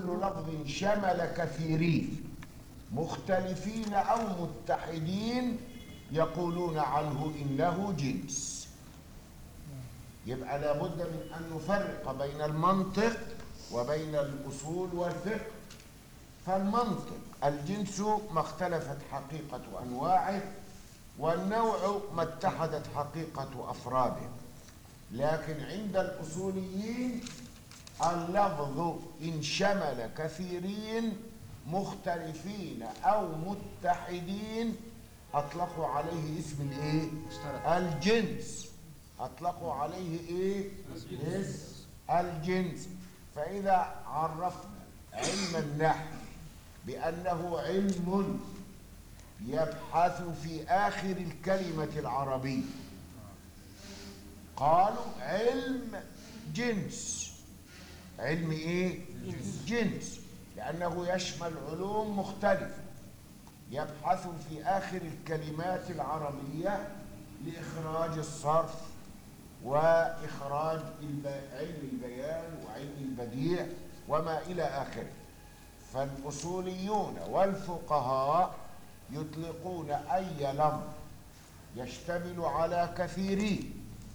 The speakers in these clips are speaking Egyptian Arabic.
كل لفظ شمل كثيرين مختلفين أو متحدين يقولون عنه إنه جنس يبقى لابد من أن نفرق بين المنطق وبين الأصول والفقه فالمنطق الجنس ما اختلفت حقيقة أنواعه والنوع ما اتحدت حقيقة أفراده لكن عند الأصوليين اللفظ إن شمل كثيرين مختلفين أو متحدين أطلقوا عليه اسم الإيه؟ الجنس أطلقوا عليه إيه؟ اسم الجنس فإذا عرفنا علم النحو بأنه علم يبحث في آخر الكلمة العربية قالوا علم جنس علم ايه جنس لانه يشمل علوم مختلفه يبحث في اخر الكلمات العربيه لاخراج الصرف واخراج الب... علم البيان وعلم البديع وما الى اخره فالاصوليون والفقهاء يطلقون اي لفظ يشتمل على كثيرين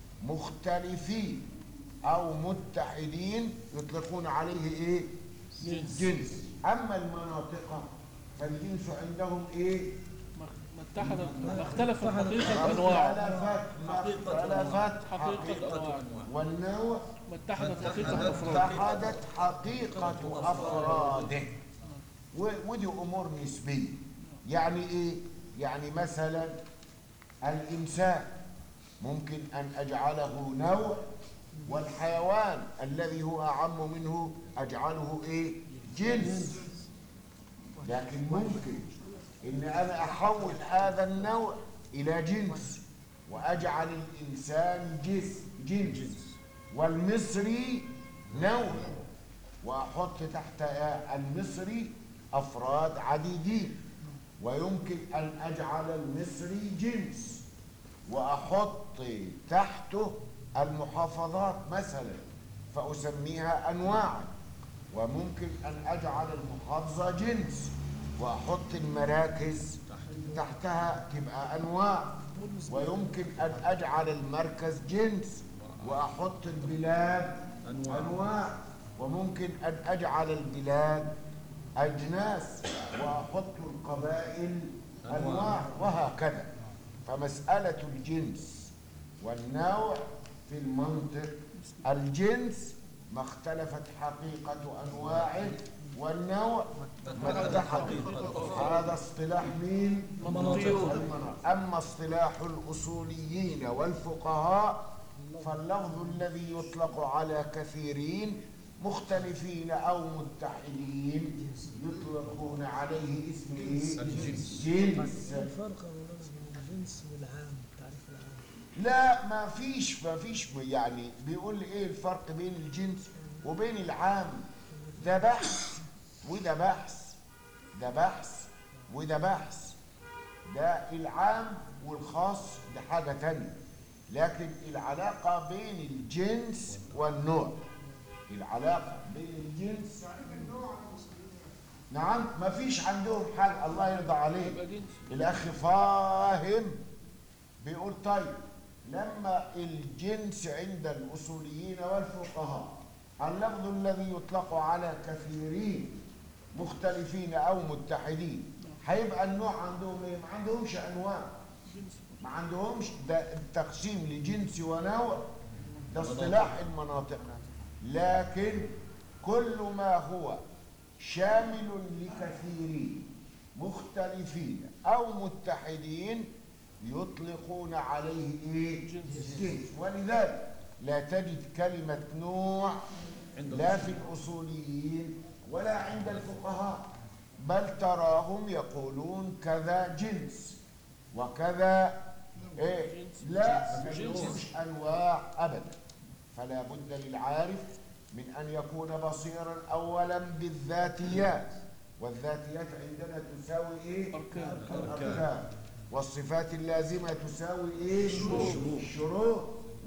مختلفين او متحدين يطلقون عليه ايه جنس. جنس اما المناطق فالجنس عندهم ايه ما ما اتحدت ما اختلفت اتحدت حقيقة أنواع اختلفت اختلفت حقيقة أنواع والنوع ما اتحدت حقيقة أفراد اتحدت حقيقة أفراده و- ودي أمور نسبية يعني إيه؟ يعني مثلا الإنسان ممكن أن أجعله نوع والحيوان الذي هو أعم منه أجعله إيه؟ جنس لكن ممكن إن أنا أحول هذا النوع إلى جنس وأجعل الإنسان جس جنس والمصري نوع وأحط تحت المصري أفراد عديدين ويمكن أن أجعل المصري جنس وأحط تحته المحافظات مثلا فأسميها أنواعا وممكن أن أجعل المحافظة جنس وأحط المراكز تحتها تبقى أنواع ويمكن أن أجعل المركز جنس وأحط البلاد أنواع. أنواع وممكن أن أجعل البلاد أجناس وأحط القبائل أنواع وهكذا فمسألة الجنس والنوع في المنطق الجنس ما اختلفت حقيقة أنواعه والنوع ما اتحد هذا اصطلاح مين؟ مناطق. المناطق. أما اصطلاح الأصوليين والفقهاء فاللفظ الذي يطلق على كثيرين مختلفين أو متحدين يطلقون عليه اسم إيه؟ الجنس. جنس الفرق يا مولانا بين الجنس والعام تعريف العام لا ما فيش ما فيش يعني بيقول ايه الفرق بين الجنس وبين العام ده بحث وده بحث ده بحث وده بحث ده العام والخاص ده حاجة تانية لكن العلاقة بين الجنس والنوع العلاقة بين الجنس نعم ما فيش عندهم حاجة الله يرضى عليه يبقى جنس الاخ فاهم بيقول طيب لما الجنس عند الاصوليين والفقهاء اللفظ الذي يطلق على كثيرين مختلفين او متحدين هيبقى النوع عندهم ايه ما عندهمش انواع ما عندهمش ده تقسيم لجنس ونوع ده اصطلاح المناطق لكن كل ما هو شامل لكثيرين مختلفين او متحدين يطلقون عليه ايه جنس. جنس ولذلك لا تجد كلمة نوع عند لا في الأصوليين ولا عند الفقهاء بل تراهم يقولون كذا جنس وكذا إيه لا ما جنس. عندهمش أنواع أبدا فلا بد للعارف من أن يكون بصيرا أولا بالذاتيات والذاتيات عندنا تساوي إيه أركان. الأركان والصفات اللازمة تساوي إيه الشروط. الشروط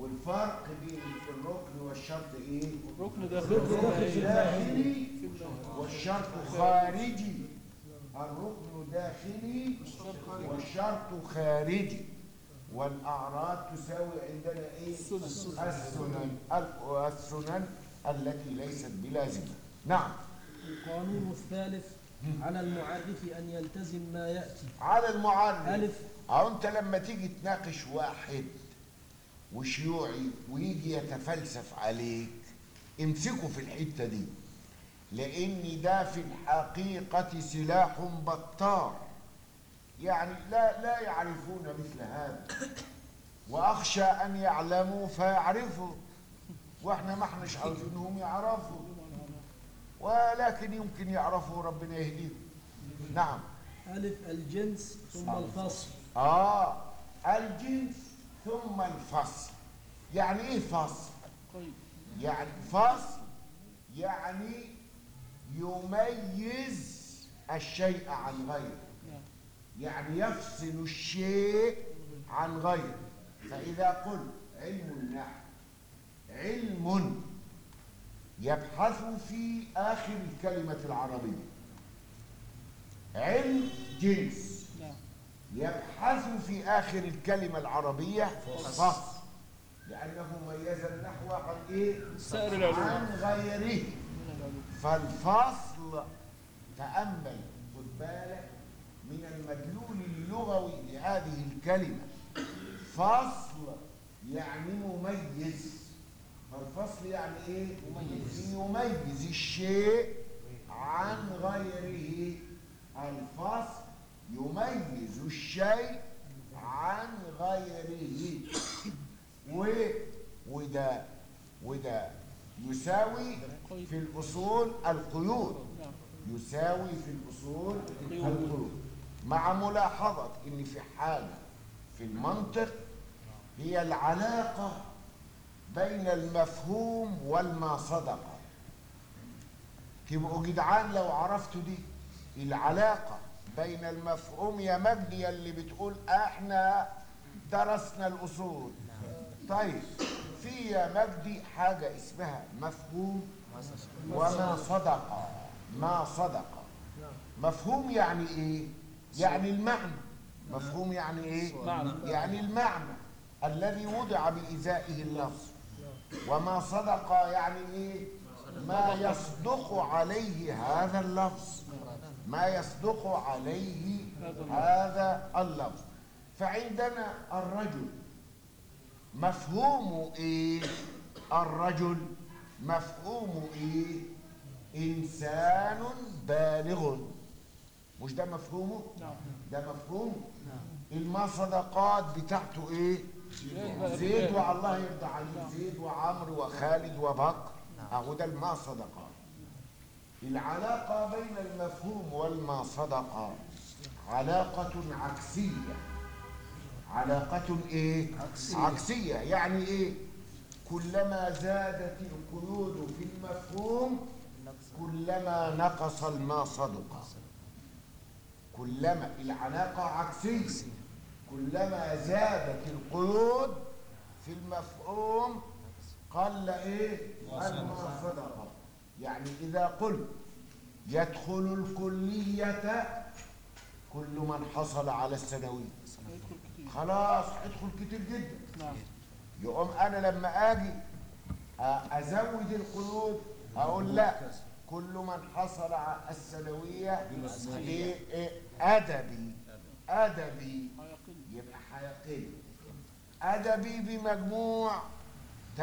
والفرق بين الركن والشرط ايه ركن داخلي الركن داخلي في الله. والشرط خارجي الركن داخلي والشرط خارجي والأعراض تساوي عندنا إيه؟ السنن. السنن ال- السنن التي ليست بلازمة نعم القانون الثالث على المعرف أن يلتزم ما يأتي على المعرف ألف أو أنت لما تيجي تناقش واحد وشيوعي ويجي يتفلسف عليك امسكه في الحتة دي لأن ده في الحقيقة سلاح بطار يعني لا لا يعرفون مثل هذا وأخشى أن يعلموا فيعرفوا وإحنا ما احناش عاوزينهم يعرفوا ولكن يمكن يعرفوا ربنا يهديهم نعم ألف الجنس ثم الفصل آه الجنس ثم الفصل يعني إيه فصل؟ طيب يعني فصل يعني يميز الشيء عن غيره نعم يعني يفصل الشيء عن غيره فإذا قلت علم النحو علم يبحث في آخر الكلمة العربية علم جنس نعم يبحث في آخر الكلمة العربية فصل لأنه ميز النحو عن إيه؟ سائر العلوم. عن غيره من العلوم فالفصل تأمل خد بالك من المدلول اللغوي لهذه الكلمة فصل يعني مميز فالفصل يعني ايه؟ مميز يميز الشيء عن غيره الفصل يميز الشيء عن غيره و وده وده يساوي في الأصول القيود نعم يساوي في الأصول القيود. القيود مع ملاحظة إن في حاجة في المنطق هي العلاقة بين المفهوم والما صدق تبقوا جدعان لو عرفتوا دي العلاقة بين المفهوم يا مجدي اللي بتقول احنا درسنا الأصول طيب في يا مجدي حاجة اسمها مفهوم وما صدق ما صدق مفهوم يعني ايه يعني المعنى مفهوم يعني ايه معنى. يعني المعنى الذي وضع بإزائه اللفظ وما صدق يعني ايه ما يصدق عليه هذا اللفظ ما يصدق عليه هذا اللفظ فعندنا الرجل مفهوم ايه الرجل مفهوم ايه انسان بالغ مش ده مفهومه نعم ده مفهوم الما صدقات بتاعته ايه زيد زيد والله يرضى عليه زيد وعمرو وخالد وبكر اهو ده الما صدقات العلاقة بين المفهوم والما صدقات علاقة عكسية علاقة ايه عكسية, عكسية. يعني ايه كلما زادت القيود في المفهوم كلما نقص الما صدق كلما العلاقة عكسية كلما زادت القيود في المفهوم قل ايه الما صدق يعني اذا قلت يدخل الكلية كل من حصل على الثانوية يدخل كتير خلاص ادخل كتير جدا نعم يقوم انا لما اجي أ- ازود القيود اقول لا كل من حصل على الثانويه إيه إيه ادبي ادبي هيقل يبقى هيقل ادبي بمجموع 80%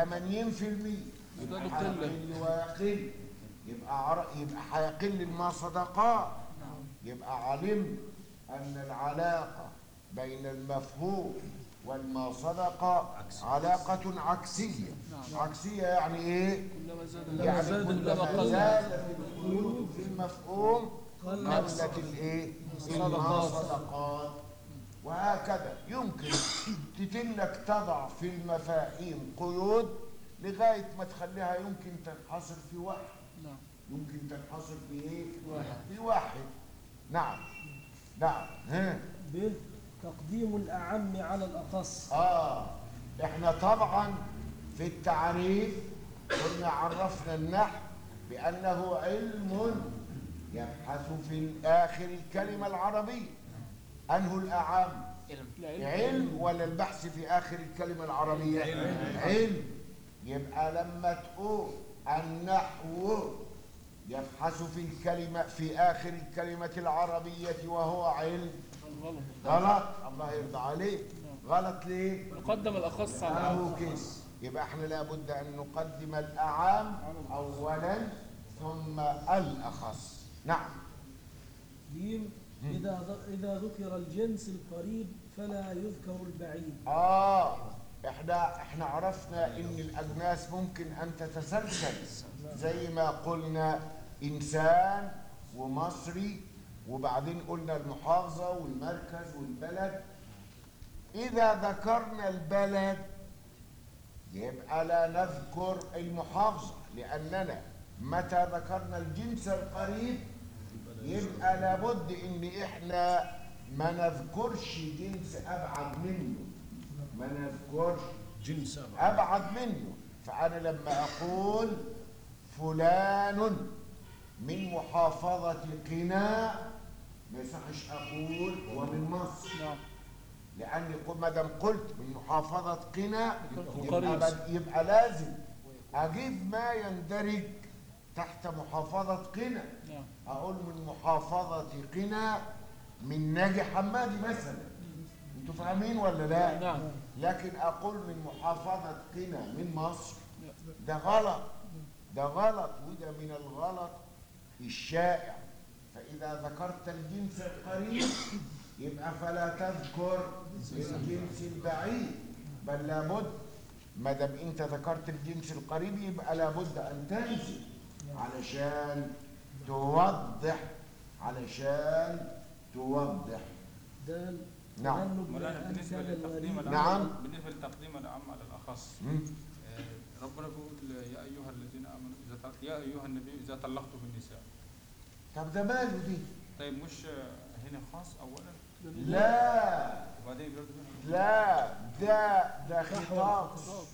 يبقى ده قلة. هيقل ويقل يبقى عر... يبقى هيقل ما صدقات يبقى علمت أن العلاقة بين المفهوم والما صدق علاقة عكسية نعم. عكسية يعني إيه؟ كلما زاد يعني زاد كلما كلما قل زادت القيود في المفهوم قلت قلت الإيه؟ الصدقات. الما صدقات وهكذا يمكن تتنك تضع في المفاهيم قيود لغاية ما تخليها يمكن تنحصر في واحد نعم يمكن تنحصر في ايه؟ واحد. في واحد نعم نعم ها ب تقديم الأعم على الأخص اه احنا طبعا في التعريف كنا عرفنا النحو بأنه علم يبحث في آخر الكلمة العربية أنه الأعام العلم علم ولا البحث في آخر الكلمة العربية علم, علم. يبقى لما تقول النحو يبحث في الكلمة في آخر الكلمة العربية وهو علم غلط غلط الله يرضى عليك غلط ليه؟ نقدم الأخص على أهو الأعم. كده يبقى احنا لابد أن نقدم الأعام أولا ثم الأخص نعم جيم إذا ذ- إذا ذكر الجنس القريب فلا يذكر البعيد آه احنا احنا عرفنا ان الاجناس ممكن ان تتسلسل زي ما قلنا انسان ومصري وبعدين قلنا المحافظه والمركز والبلد اذا ذكرنا البلد يبقى لا نذكر المحافظه لاننا متى ذكرنا الجنس القريب يبقى لابد ان احنا ما نذكرش جنس ابعد منه ما نذكرش جنس أبعد. ابعد منه فانا لما اقول فلان من محافظة قناع ما يصحش اقول ومن مصر نعم لاني قل- ما دام قلت من محافظة قنا يكون يبقى, قريب. بد- يبقى لازم اجيب ما يندرج تحت محافظة قنا نعم اقول من محافظة قنا من ناجي حمادي مثلا انتوا فاهمين ولا لا؟ نعم لكن اقول من محافظة قنا من مصر لا. ده غلط ده غلط وده من الغلط الشائع فإذا ذكرت الجنس القريب يبقى فلا تذكر الجنس البعيد بل لابد ما دام انت ذكرت الجنس القريب يبقى لابد ان تنزل علشان توضح علشان توضح دال نعم. تجنب ما مولانا بالنسبة أمكن للتقديم الغريب العام نعم. بالنسبة للتقديم العام على الأخص مم. آه، ربنا بيقول يا أيها الذين آمنوا إذا ط- يا أيها النبي إذا طلقتم النساء طب ده ماله دي طيب مش آه، هنا خاص أولا لا وبعدين بيرد منها لا ده ده خطاب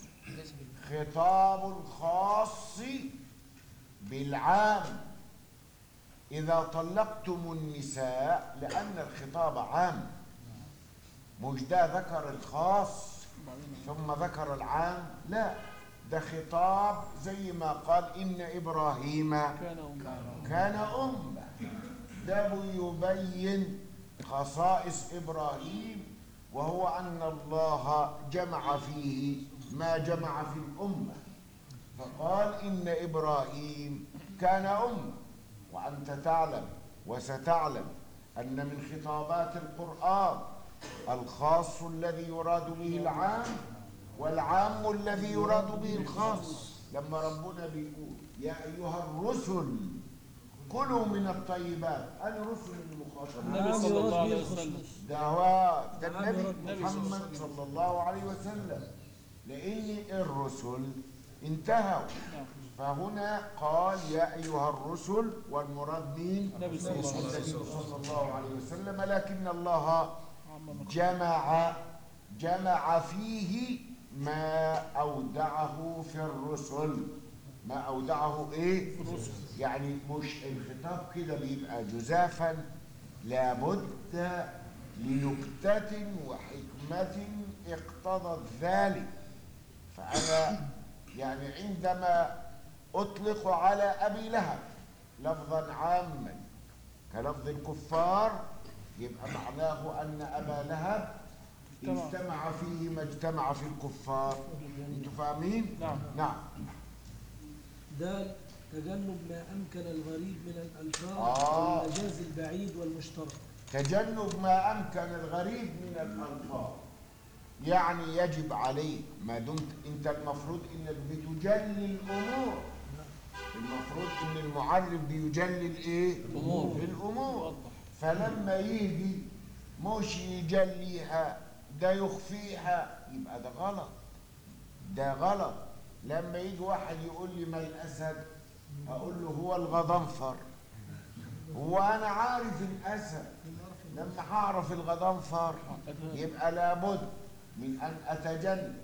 خطاب الخاص بالعام إذا طلقتم النساء لأن الخطاب عام مش ده ذكر الخاص ثم ذكر العام لا ده خطاب زي ما قال إن إبراهيم كان أمة كان أمة ده يبين خصائص إبراهيم وهو أن الله جمع فيه ما جمع في الأمة فقال إن إبراهيم كان أمة وأنت تعلم وستعلم أن من خطابات القرآن الخاص الذي يراد به العام والعام الذي يراد به الخاص لما ربنا بيقول يا أيها الرسل كلوا من الطيبات أنا رسل المخاطب النبي نعم، صلى الله يراد به عليه وسلم الخصوص. ده هو ده نعم، النبي يراد به محمد صلى الله عليه وسلم لأن الرسل انتهوا نعم فهنا قال يا أيها الرسل والمراد مين؟ النبي صلى الله عليه النبي وسلم صلى الله عليه وسلم لكن الله عم جمع جمع فيه ما أودعه في الرسل ما أودعه إيه؟ في الرسل. يعني مش الخطاب كده بيبقى جزافا لابد لنكتة وحكمة اقتضت ذلك فأنا يعني عندما أطلق على أبي لهب لفظا عاما كلفظ الكفار يبقى معناه أن أبا لهب اجتمع. اجتمع فيه ما اجتمع في الكفار انتوا فاهمين؟ نعم نعم دال تجنب ما أمكن الغريب من الألفاظ آه. والمجاز البعيد والمشترك تجنب ما أمكن الغريب من الألفاظ يعني يجب عليك ما دمت أنت المفروض إنك بتجلي الأمور المفروض إن المعرف بيجلي الإيه؟ الأمور. الأمور يوضح. فلما يجي مش يجليها ده يخفيها يبقى ده غلط ده غلط لما يجي واحد يقول لي ما الأسد أقول له هو الغضنفر هو أنا عارف الأسد لما هعرف الغضنفر يبقى لابد من أن أتجنب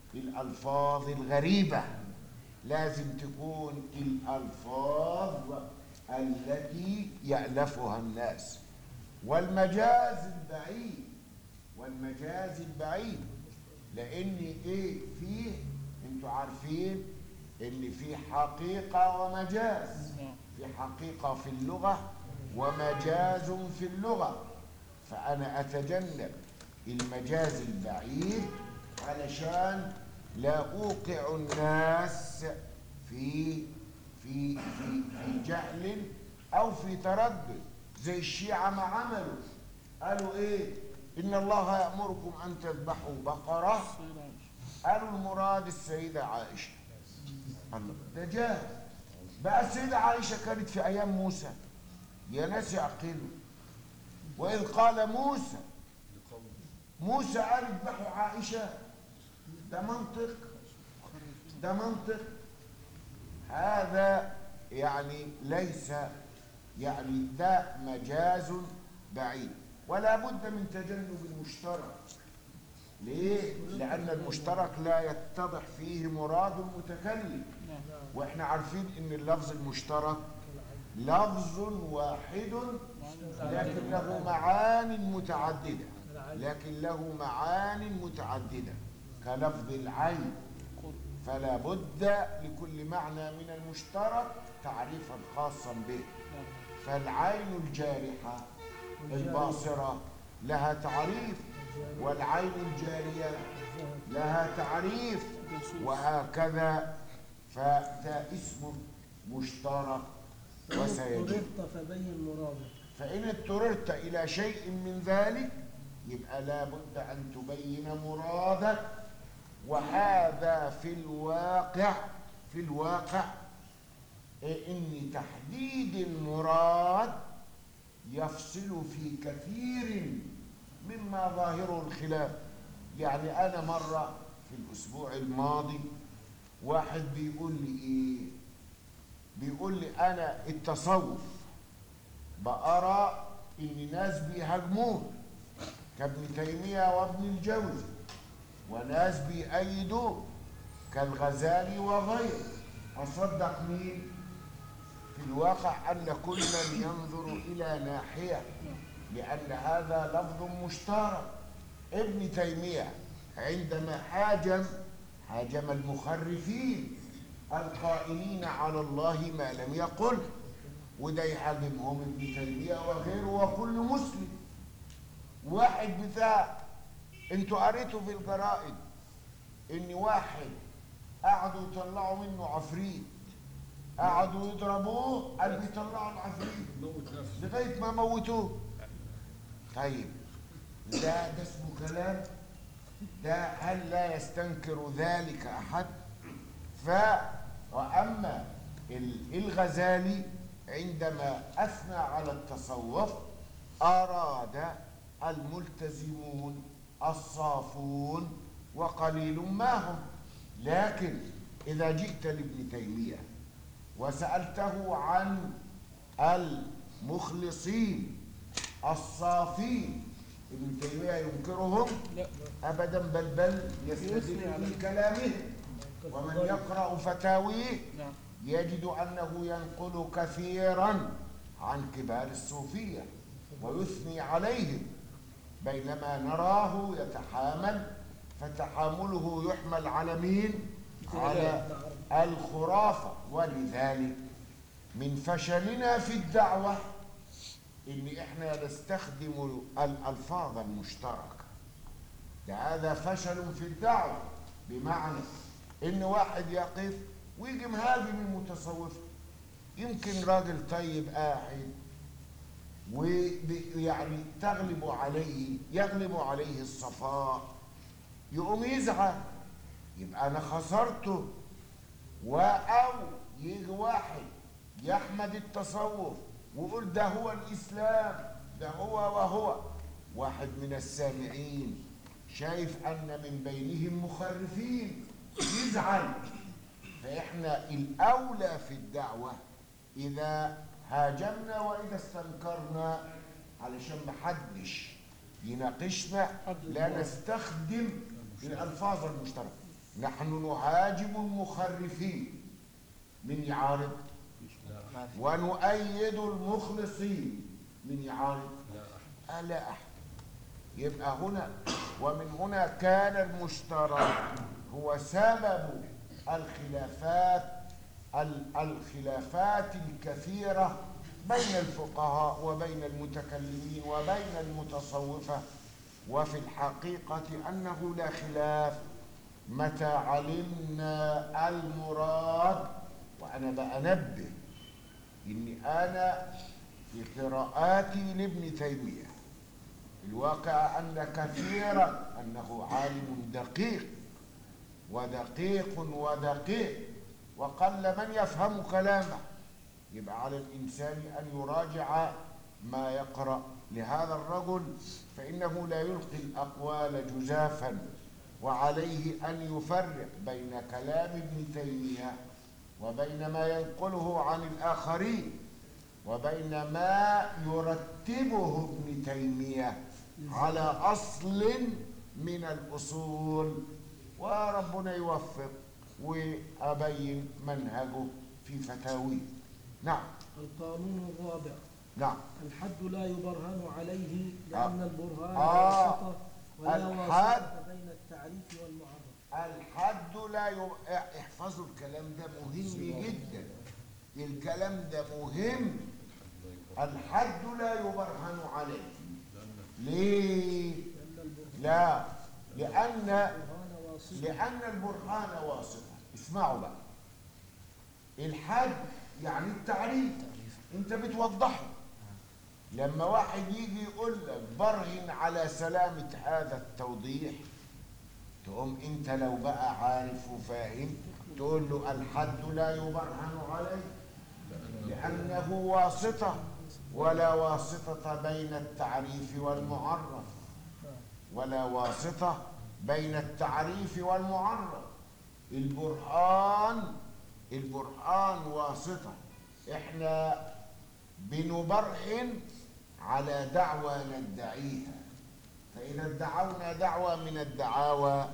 الألفاظ الغريبة لازم تكون الألفاظ التي يألفها الناس والمجاز البعيد والمجاز البعيد لأن إيه فيه أنتوا عارفين إن في حقيقة ومجاز نعم في حقيقة في اللغة ومجاز في اللغة فأنا أتجنب المجاز البعيد علشان لا أوقع الناس في في في في جهل أو في تردد زي الشيعة ما عملوا قالوا إيه إن الله يأمركم أن تذبحوا بقرة سيدة عائشة قالوا المراد السيدة عائشة الله ده جاهل بقى السيدة عائشة كانت في أيام موسى يا ناس يعقلوا وإذ قال موسى موسى قال اذبحوا عائشة ده منطق ده منطق هذا يعني ليس يعني ده مجاز بعيد ولا بد من تجنب المشترك ليه؟ لأن المشترك لا يتضح فيه مراد المتكلم نعم واحنا عارفين ان اللفظ المشترك لفظ واحد لكن له معان متعددة لكن له معان متعددة كلفظ العين فلا بد لكل معنى من المشترك تعريفا خاصا به نعم فالعين الجارحة الباصرة لها تعريف والعين الجارية لها تعريف وهكذا فده اسم مشترك وسيجب اضطررت فبين مرادك فإن اضطررت إلى شيء من ذلك يبقى لابد أن تبين مرادك وهذا في الواقع في الواقع إيه إن تحديد المراد يفصل في كثير مما ظاهره الخلاف يعني أنا مرة في الأسبوع الماضي واحد بيقول لي إيه بيقول لي أنا التصوف بأرى إن ناس بيهاجموه كابن تيمية وابن الجوزي وناس بيأيدوه كالغزالي وغيره أصدق مين؟ في الواقع أن كل من ينظر إلى ناحية لأن هذا لفظ مشترك ابن تيمية عندما هاجم هاجم المخرفين القائلين على الله ما لم يقل وده يهاجمهم ابن تيمية وغيره وكل مسلم واحد بتاع انتوا قريتوا في الجرائد ان واحد قعدوا يطلعوا منه عفريت قعدوا يضربوه قال بيطلعوا العفريت لغايه ما موتوه طيب ده ده اسمه كلام ده هل لا يستنكر ذلك احد ف واما ال- الغزالي عندما اثنى على التصوف اراد الملتزمون الصافون وقليل ما هم لكن اذا جئت لابن تيميه وسالته عن المخلصين الصافين ابن تيميه ينكرهم لا ابدا بل بل يثني يستدل على- بكلامهم ومن يقرا فتاويه نعم يجد انه ينقل كثيرا عن كبار الصوفيه ويثني عليهم بينما نراه يتحامل فتحامله يحمل على مين على الخرافه ولذلك من فشلنا في الدعوه ان احنا نستخدم الالفاظ المشتركه ده هذا فشل في الدعوة بمعنى ان واحد يقف ويجي مهاجم المتصوفة يمكن راجل طيب قاعد ويعني تغلب عليه يغلب عليه الصفاء يقوم يزعل يبقى انا خسرته و او يجي واحد يحمد التصوف ويقول ده هو الاسلام ده هو وهو واحد من السامعين شايف ان من بينهم مخرفين يزعل فاحنا الاولى في الدعوه اذا هاجمنا واذا استنكرنا علشان محدش يناقشنا لا نستخدم الالفاظ المشتركه نحن نهاجم المخرفين من يعارض ما في ونؤيد المخلصين من يعارض ألا أحد يبقى هنا ومن هنا كان المشترك هو سبب الخلافات ال- الخلافات الكثيرة بين الفقهاء وبين المتكلمين وبين المتصوفة وفي الحقيقة أنه لا خلاف متى علمنا المراد وأنا بأنبه إني أنا في قراءاتي لابن تيمية الواقع أن كثيرا أنه عالم دقيق ودقيق ودقيق وقل من يفهم كلامه يبقى على الإنسان أن يراجع ما يقرأ لهذا الرجل فإنه لا يلقي الأقوال جزافا وعليه أن يفرق بين كلام ابن تيمية وبين ما ينقله عن الآخرين وبين ما يرتبه ابن تيمية على أصل من الأصول وربنا يوفق وأبين منهجه في فتاويه نعم القانون الرابع نعم الحد لا يبرهن عليه لأن البرهان آه. واسطة ولا الحد. واسطة بين التعريف والمعرف الحد لا ي... احفظوا الكلام ده مهم جدا الكلام ده مهم الحد لا يبرهن عليه ليه لأن البرهان لا لأن البرهان واسطة لأن البرهان واسطة اسمعوا بقى الحد يعني التعريف انت بتوضحه لما واحد يجي يقول لك برهن على سلامة هذا التوضيح تقوم انت لو بقى عارف وفاهم تقول له الحد لا يبرهن عليه لأنه واسطة ولا واسطة بين التعريف والمعرف ولا واسطة بين التعريف والمعرف البرهان البرهان واسطة احنا بنبرهن على دعوى ندعيها فإذا ادعونا دعوى من الدعاوى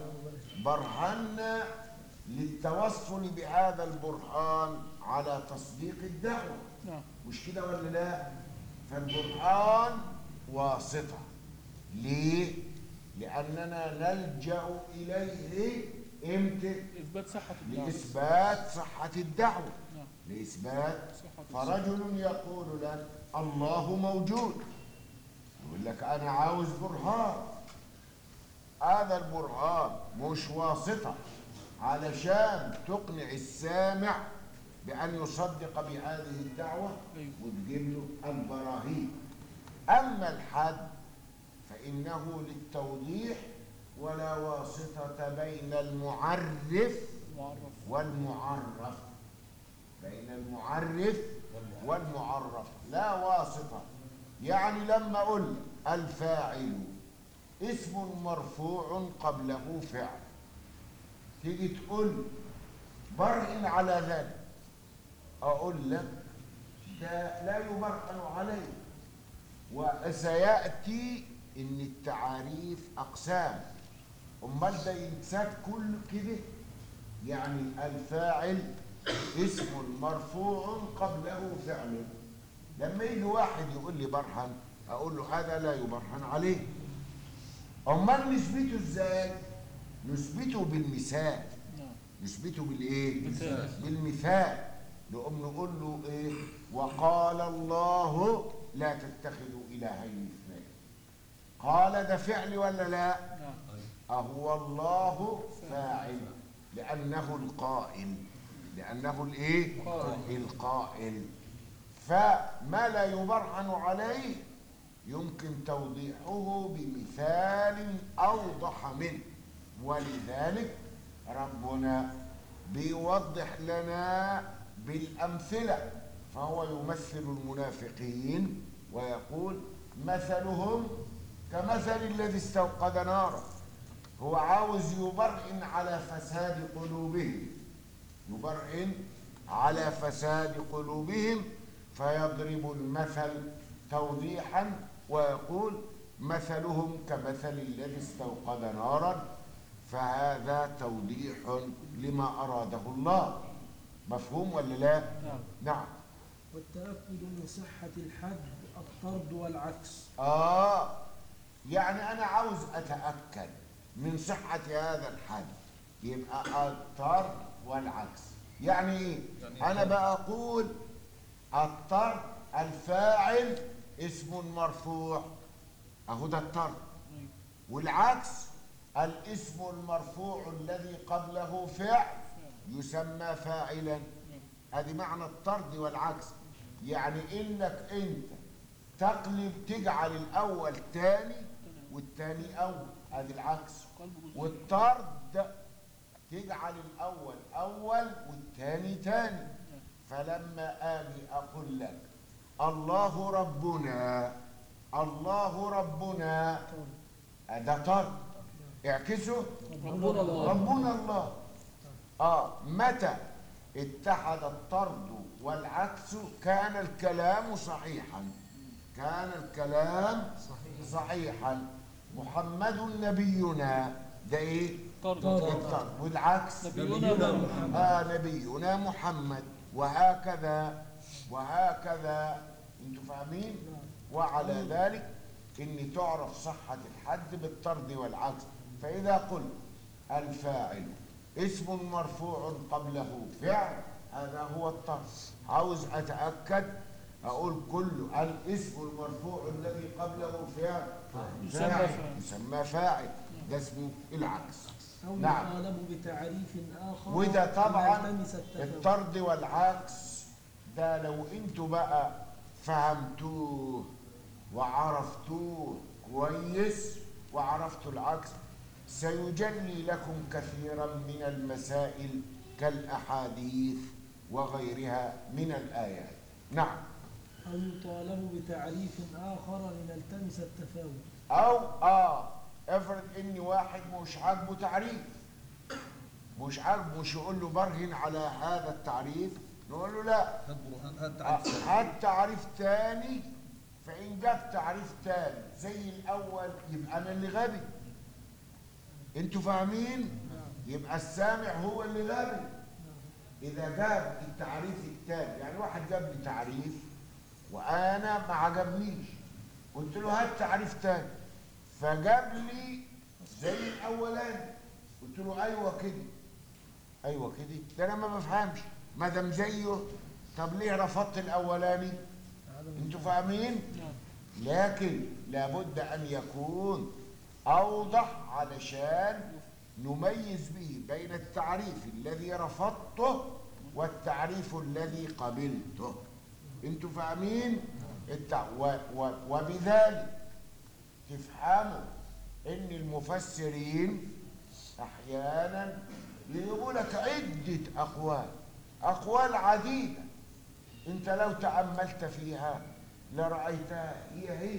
برهنا للتوصل بهذا البرهان على تصديق الدعوة نعم مش كده ولا لا فالبرهان واسطة ليه لأننا نلجأ إليه امتى إثبات صحة الدعوة لإثبات صحة الدعوة نعم لإثبات صحة الدعوة. فرجل يقول لك الله موجود يقول لك أنا عاوز برهان هذا البرهان مش واسطة علشان تقنع السامع بأن يصدق بهذه الدعوة أيوه. وتجيب له البراهين أما الحد فإنه للتوضيح ولا واسطة بين المعرف معرف والمعرف بين المعرف والمعرف لا واسطة يعني لما أقول الفاعل اسم مرفوع قبله فعل تيجي تقول برهن على ذلك أقول لك ده لا يبرهن عليه وسيأتي إن التعاريف أقسام أمال ده ينساك كل كده يعني الفاعل اسم مرفوع قبله فعل لما يجي واحد يقول لي برهن اقول له هذا لا يبرهن عليه امال نثبته ازاي نثبته بالمثال نعم نثبته بالايه مثال. بالمثال نقوم نقول له ايه وقال الله لا تتخذوا الهين اثنين قال ده فعل ولا لا نعم أهو الله فاعل لأنه القائل لأنه الإيه؟ قائل. القائل فما لا يبرهن عليه يمكن توضيحه بمثال أوضح منه ولذلك ربنا بيوضح لنا بالأمثلة فهو يمثل المنافقين ويقول مثلهم كمثل الذي استوقد نارا هو عاوز يبرهن على فساد قلوبهم يبرهن على فساد قلوبهم فيضرب المثل توضيحا ويقول مثلهم كمثل الذي استوقد نارا فهذا توضيح لما أراده الله مفهوم ولا لا؟ نعم نعم والتأكد من صحة الحد الطرد والعكس آه يعني أنا عاوز أتأكد من صحة هذا الحد يبقى الطرد والعكس يعني إيه؟ أنا بقول الطرد الفاعل اسم مرفوع أهو ده الطرد أيوة. والعكس الاسم المرفوع الذي قبله فعل يسمى فاعلا هذه معنى الطرد والعكس يعني انك انت تقلب تجعل الاول تاني والتاني اول هذه العكس قلب جزء والطرد تجعل الاول اول والتاني تاني فلما اجي اقول لك الله ربنا الله ربنا ده طرد اعكسه ربنا الله ربنا الله اه متى اتحد الطرد والعكس كان الكلام صحيحا كان الكلام صحيحا محمد نبينا ده ايه طرد الطرد والعكس نبينا محمد آه نبينا محمد وهكذا وهكذا انتوا فاهمين وعلى ذلك ان تعرف صحة الحد بالطرد والعكس فإذا قلت الفاعل اسم مرفوع قبله فعل هذا هو الطرد عاوز أتأكد أقول كل الاسم المرفوع الذي قبله فعل يسمى فاعل فاعل. يسمى فاعل ده اسمه العكس أو نعم. يطالب بتعريف آخر وده طبعا ليلتمس التفاوت. الطرد والعكس ده لو انتوا بقى فهمتوه وعرفتوه كويس وعرفتوا العكس سيجلي لكم كثيرا من المسائل كالأحاديث وغيرها من الآيات نعم أو يطالب بتعريف آخر لنلتمس التفاوت أو آه افرض إن واحد مش عاجبه تعريف مش عاجبه مش يقول له برهن على هذا التعريف نقول له لا هات برهان هات آه، تعريف هات تعريف تاني فإن جاب تعريف تاني زي الأول يبقى أنا اللي غبي أنتوا فاهمين؟ يبقى السامع هو اللي غبي إذا جاب التعريف التاني يعني واحد جاب لي تعريف وأنا ما عجبنيش قلت له هات تعريف تاني فجاب لي زي الأولاني قلت له أيوه كده أيوه كده ده أنا ما بفهمش ما دام زيه طب ليه رفضت الأولاني؟ انتوا فاهمين نعم لكن لابد ان يكون اوضح علشان نميز به بين التعريف الذي رفضته والتعريف الذي قبلته انتوا فاهمين التع... و... و... وبذلك تفهموا ان المفسرين احيانا يجيبوا لك عده اقوال اقوال عديده انت لو تأملت فيها لرأيتها هي هي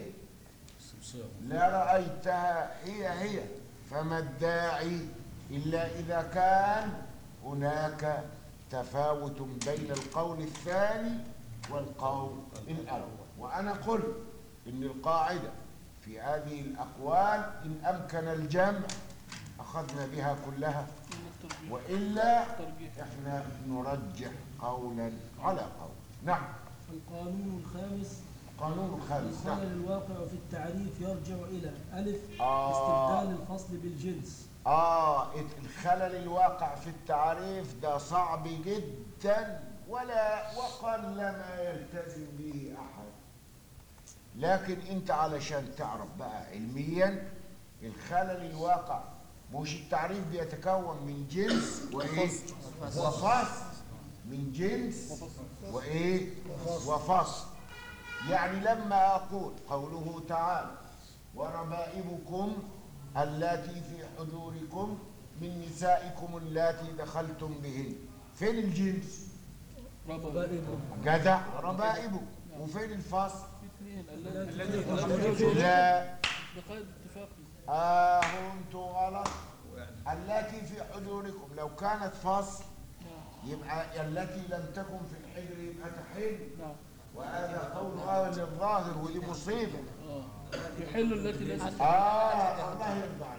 لرأيتها هي هي فما الداعي إلا إذا كان هناك تفاوت بين القول الثاني والقول الأول وأنا قلت إن القاعدة في هذه الأقوال إن أمكن الجمع أخذنا بها كلها من الترجيح وإلا الترجيح احنا نرجح قولا على قول نعم القانون الخامس قانون الخامس نعم الخلل الواقع في التعريف يرجع إلى ألف آه. استبدال الفصل بالجنس اه الخلل الواقع في التعريف ده صعب جدا ولا وقل ما يلتزم به احد لكن انت علشان تعرف بقى علميا الخلل الواقع مش التعريف بيتكون من جنس وايه وفصل من جنس وايه وفصل يعني لما اقول قوله تعالى وربائبكم اللاتي في حجوركم من نسائكم اللاتي دخلتم بهن فين الجنس ربائب جدع ربائبه وفين الفصل اثنين الذي الذي لا بقيد اتفاقي آه انتوا غلط التي في حجوركم لو كانت فصل نعم يبقى التي لم تكن في الحجر يبقى تحل نعم وهذا قول اهل الظاهر ودي مصيبه اه يحل التي ليست اه الله يرضى عليك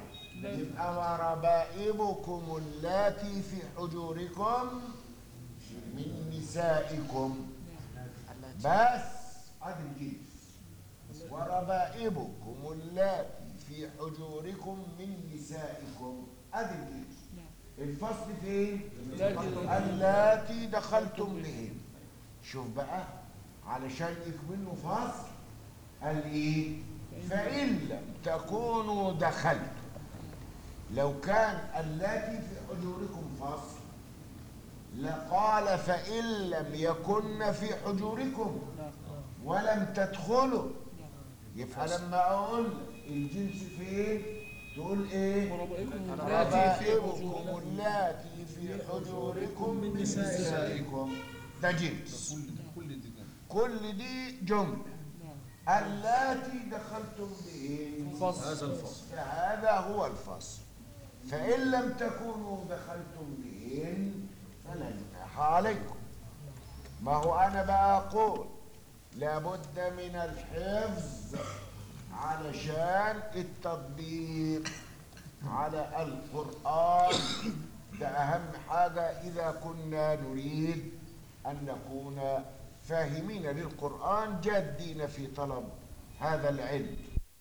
يبقى وربائبكم اللاتي في حجوركم من نسائكم بس ادي الجنس وربائبكم اللاتي في حجوركم من نسائكم ادي الجنس الفصل فين اللاتي- اللاتي دخلتم بهن شوف بقى علشان يكملوا فصل قال ايه فان لم تكونوا دخلتم لو كان اللاتي في حجوركم فصل لقال فان لم يكن في حجوركم نعم ولم تدخلوا يبقى لما اقول الجنس فين تقول ايه وربائكم اللاتي في ربائبكم حجوركم اللاتي في حجوركم من نسائكم. نسائكم ده جنس كل كل دي كده. كل دي جملة نعم اللاتي دخلتم بهن فصل هذا الفصل فهذا هو الفصل فإن لم تكونوا دخلتم بهن فلا جناح عليكم ما هو أنا بقول لابد من الحفظ علشان التطبيق على القرآن ده أهم حاجة إذا كنا نريد أن نكون فاهمين للقرآن جادين في طلب هذا العلم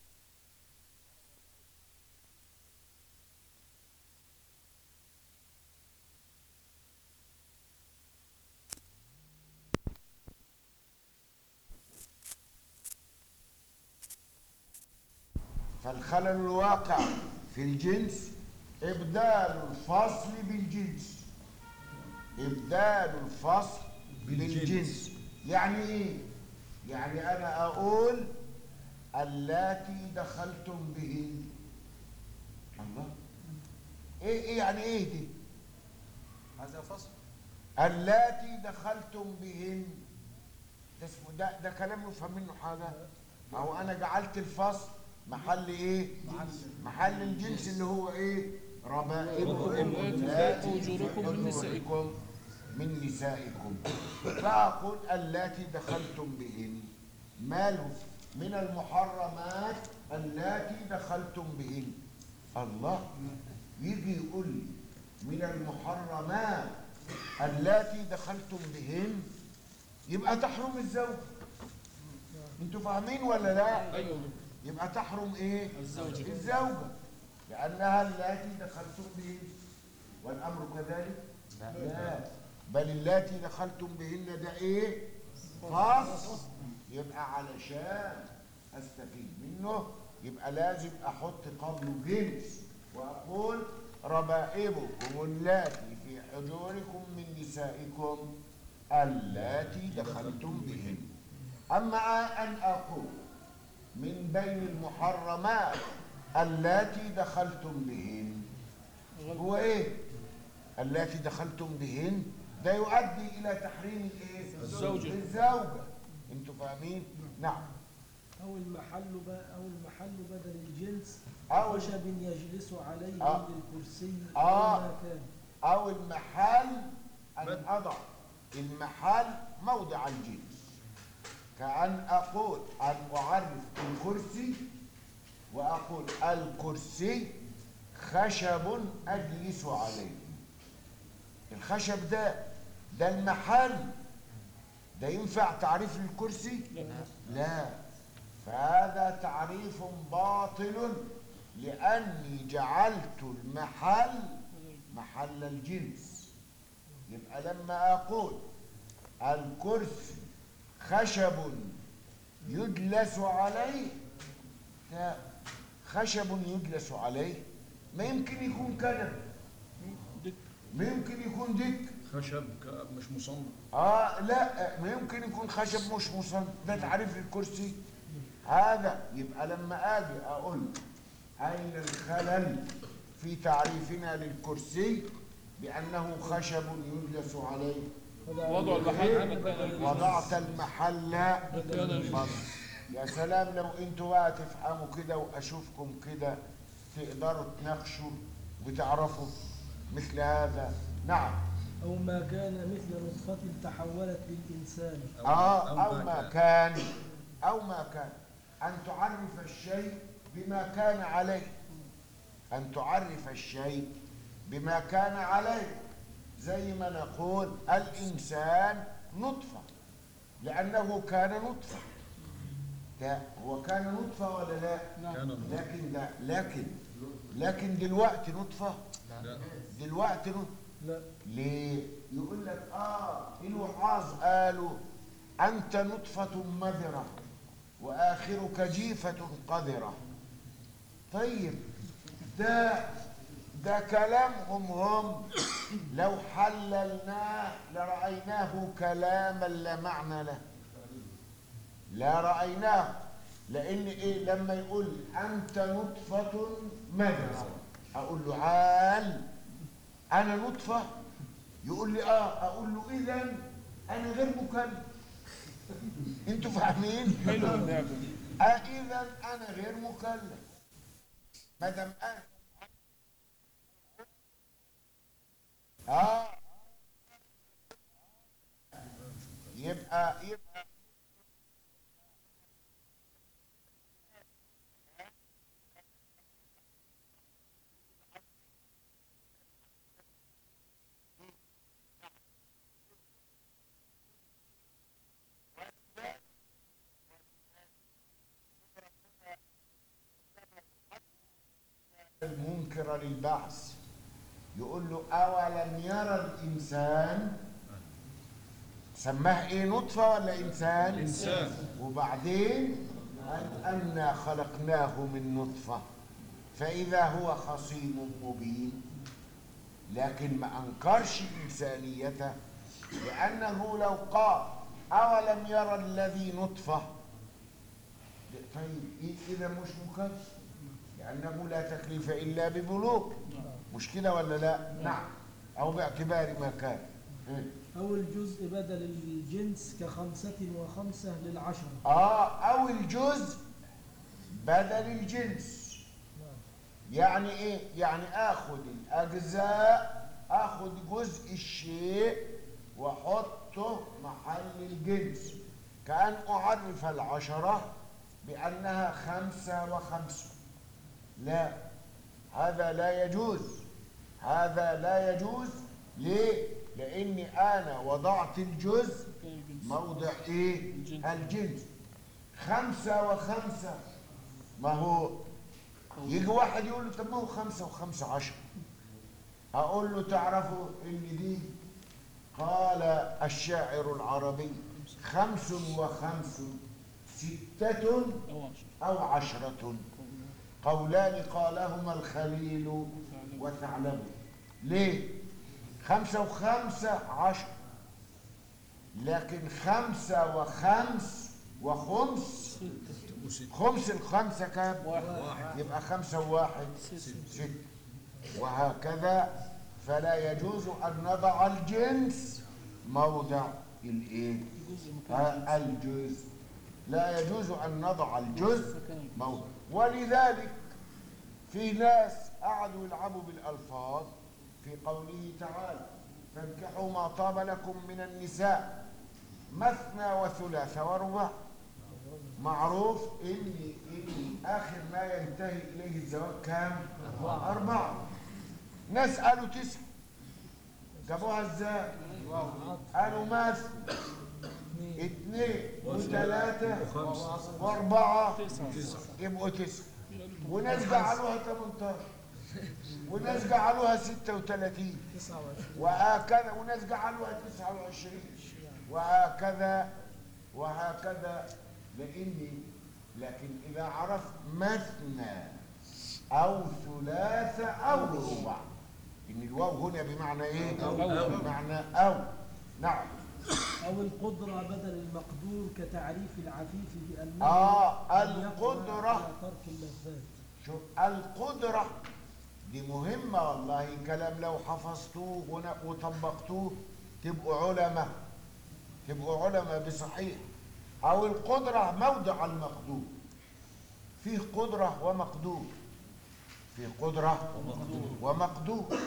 فالخلل الواقع في الجنس إبدال الفصل بالجنس إبدال الفصل بالجنس. بالجنس يعني إيه؟ يعني أنا أقول اللاتي دخلتم بهن الله إيه, إيه يعني إيه دي؟ هذا فصل اللاتي دخلتم بهن ده اسمه ده ده كلام يفهم منه حاجه ما هو انا جعلت الفصل محل ايه محل الجنس اللي هو ايه ربائبكم اللاتي في حجوركم من نسائكم. حجوركم من نسائكم فاقول اللاتي دخلتم بهن ماله من المحرمات اللاتي دخلتم بهن الله يجي يقول لي من المحرمات اللاتي دخلتم بهن يبقى تحرم الزوج انتوا فاهمين ولا لا ايوه يبقى تحرم ايه الزوجة. الزوجة لانها اللاتي دخلتم بهن والامر كذلك لا بل اللاتي دخلتم بهن ده ايه خاص يبقى علشان استفيد منه يبقى لازم احط قبله جنس واقول ربائبكم اللاتي في حجوركم من نسائكم اللاتي دخلتم بهن اما ان اقول من بين المحرمات اللاتي دخلتم بهن هو ايه اللاتي دخلتم بهن ده يؤدي الى تحريم الايه الزوجة. الزوجه انتوا فاهمين نعم أو المحل ب... أو المحل بدل الجنس أو- خشب يجلس عليه آه. للكرسي آه. أو ما كان او المحل ان اضع المحل موضع الجنس كأن أقول أن أعرف الكرسي وأقول الكرسي خشب أجلس عليه الخشب ده ده المحل ده ينفع تعريف للكرسي؟ لا فهذا تعريف باطل لأني جعلت المحل محل الجنس يبقى لما أقول الكرسي خشب يجلس عليه لا خشب يجلس عليه ما يمكن يكون كنب دك ما يمكن يكون دك خشب ك- مش مصمم اه لا ما يمكن يكون خشب مش مصمم ده تعريف للكرسي هذا يبقى لما اجي اقول اين الخلل في تعريفنا للكرسي بانه خشب يجلس عليه وضع المحل مكان وضعت المحل مكان الفصل يا سلام لو انتوا بقى تفهموا كده واشوفكم كده تقدروا تناقشوا وتعرفوا مثل هذا نعم أو ما كان مثل نطفة تحولت للإنسان آه أو ما كان أو ما كان أن تعرف الشيء بما كان عليه أن تعرف الشيء بما كان عليه زي ما نقول الإنسان نطفة لأنه كان نطفة ده هو كان نطفة ولا لا؟ كان نطفة. لكن لا لكن لكن دلوقتي نطفة لا دلوقتي نطفة لا ليه؟ يقول لك اه الوعاظ قالوا انت نطفة مذرة واخرك جيفة قذرة طيب ده ده كلامهم هم لو حللناه لرأيناه كلاما لا معنى له لا رأيناه لأن إيه لما يقول أنت نطفة مذرة أقول له عال أنا نطفة يقول لي آه أقول له إذا أنا غير مكلف أنتوا فاهمين؟ حلو اللعبة دي آه إذا أنا غير مكلف ما دام أنا آه يبقى يبقى المنكر للبعث يقول له أولم يرى الإنسان سماه إيه نطفة ولا إنسان؟ إنسان. وبعدين قال أنا خلقناه من نطفة فإذا هو خصيم مبين لكن ما أنكرش إنسانيته لأنه لو قال أولم يرى الذي نطفة طيب إيه إذا مش مكلف لأنه لا تكليف إلا ببلوغ مش كده ولا لا؟ نعم أو باعتبار ما كان إيه؟ أو الجزء بدل الجنس كخمسة وخمسة للعشرة آه أو الجزء بدل الجنس يعني إيه؟ يعني آخذ الأجزاء آخذ جزء الشيء وأحطه محل الجنس كأن أعرف العشرة بأنها خمسة وخمسة لا هذا لا يجوز هذا لا يجوز ليه؟ لأني أنا وضعت الجزء كان الجنس موضع ايه الجنس. الجنس خمسة وخمسة ما هو يجي واحد يقول له طب ما هو خمسة وخمسة عشر أقول له تعرفوا إن دي قال الشاعر العربي خمس وخمس ستة أو عشر أو عشرة قولان قالهما الخليل وثعلب ليه خمسة وخمسة عشر لكن خمسة وخمس وخمس وست خمس الخمسة كام واحد يبقى خمسة وواحد ست. ست وهكذا فلا يجوز أن نضع الجنس موضع الايه جزء مكان آه، الجزء لا يجوز أن نضع الجزء مكان الجنس. موضع ولذلك في ناس قعدوا يلعبوا بالألفاظ في قوله تعالى فانكحوا ما طاب لكم من النساء مثنى وثلاث ورباع معروف ان ان اخر ما ينتهي اليه الزواج كام اربعه ناس قالوا تسعه جابوها ازاي قالوا مثل اثنين وثلاثه وخمسة واربعه تسعة يبقوا تسعه وناس جعلوها 18 وناس جعلوها 36 تسعة وعشرين وهكذا وناس جعلوها 29 وهكذا وهكذا لاني لكن اذا عرفت مثنى او ثلاثة او ربع ان الواو هنا بمعنى ايه أو. بمعنى او نعم أو القدرة بدل المقدور كتعريف العفيف بأنه آه، أن يقوى القدرة. على ترك اللذات شوف القدرة دي مهمة والله كلام لو حفظتوه ون- وطبقتوه تبقوا علماء تبقوا علماء بصحيح أو القدرة موضع المقدور فيه قدرة ومقدور فيه قدرة ومقدور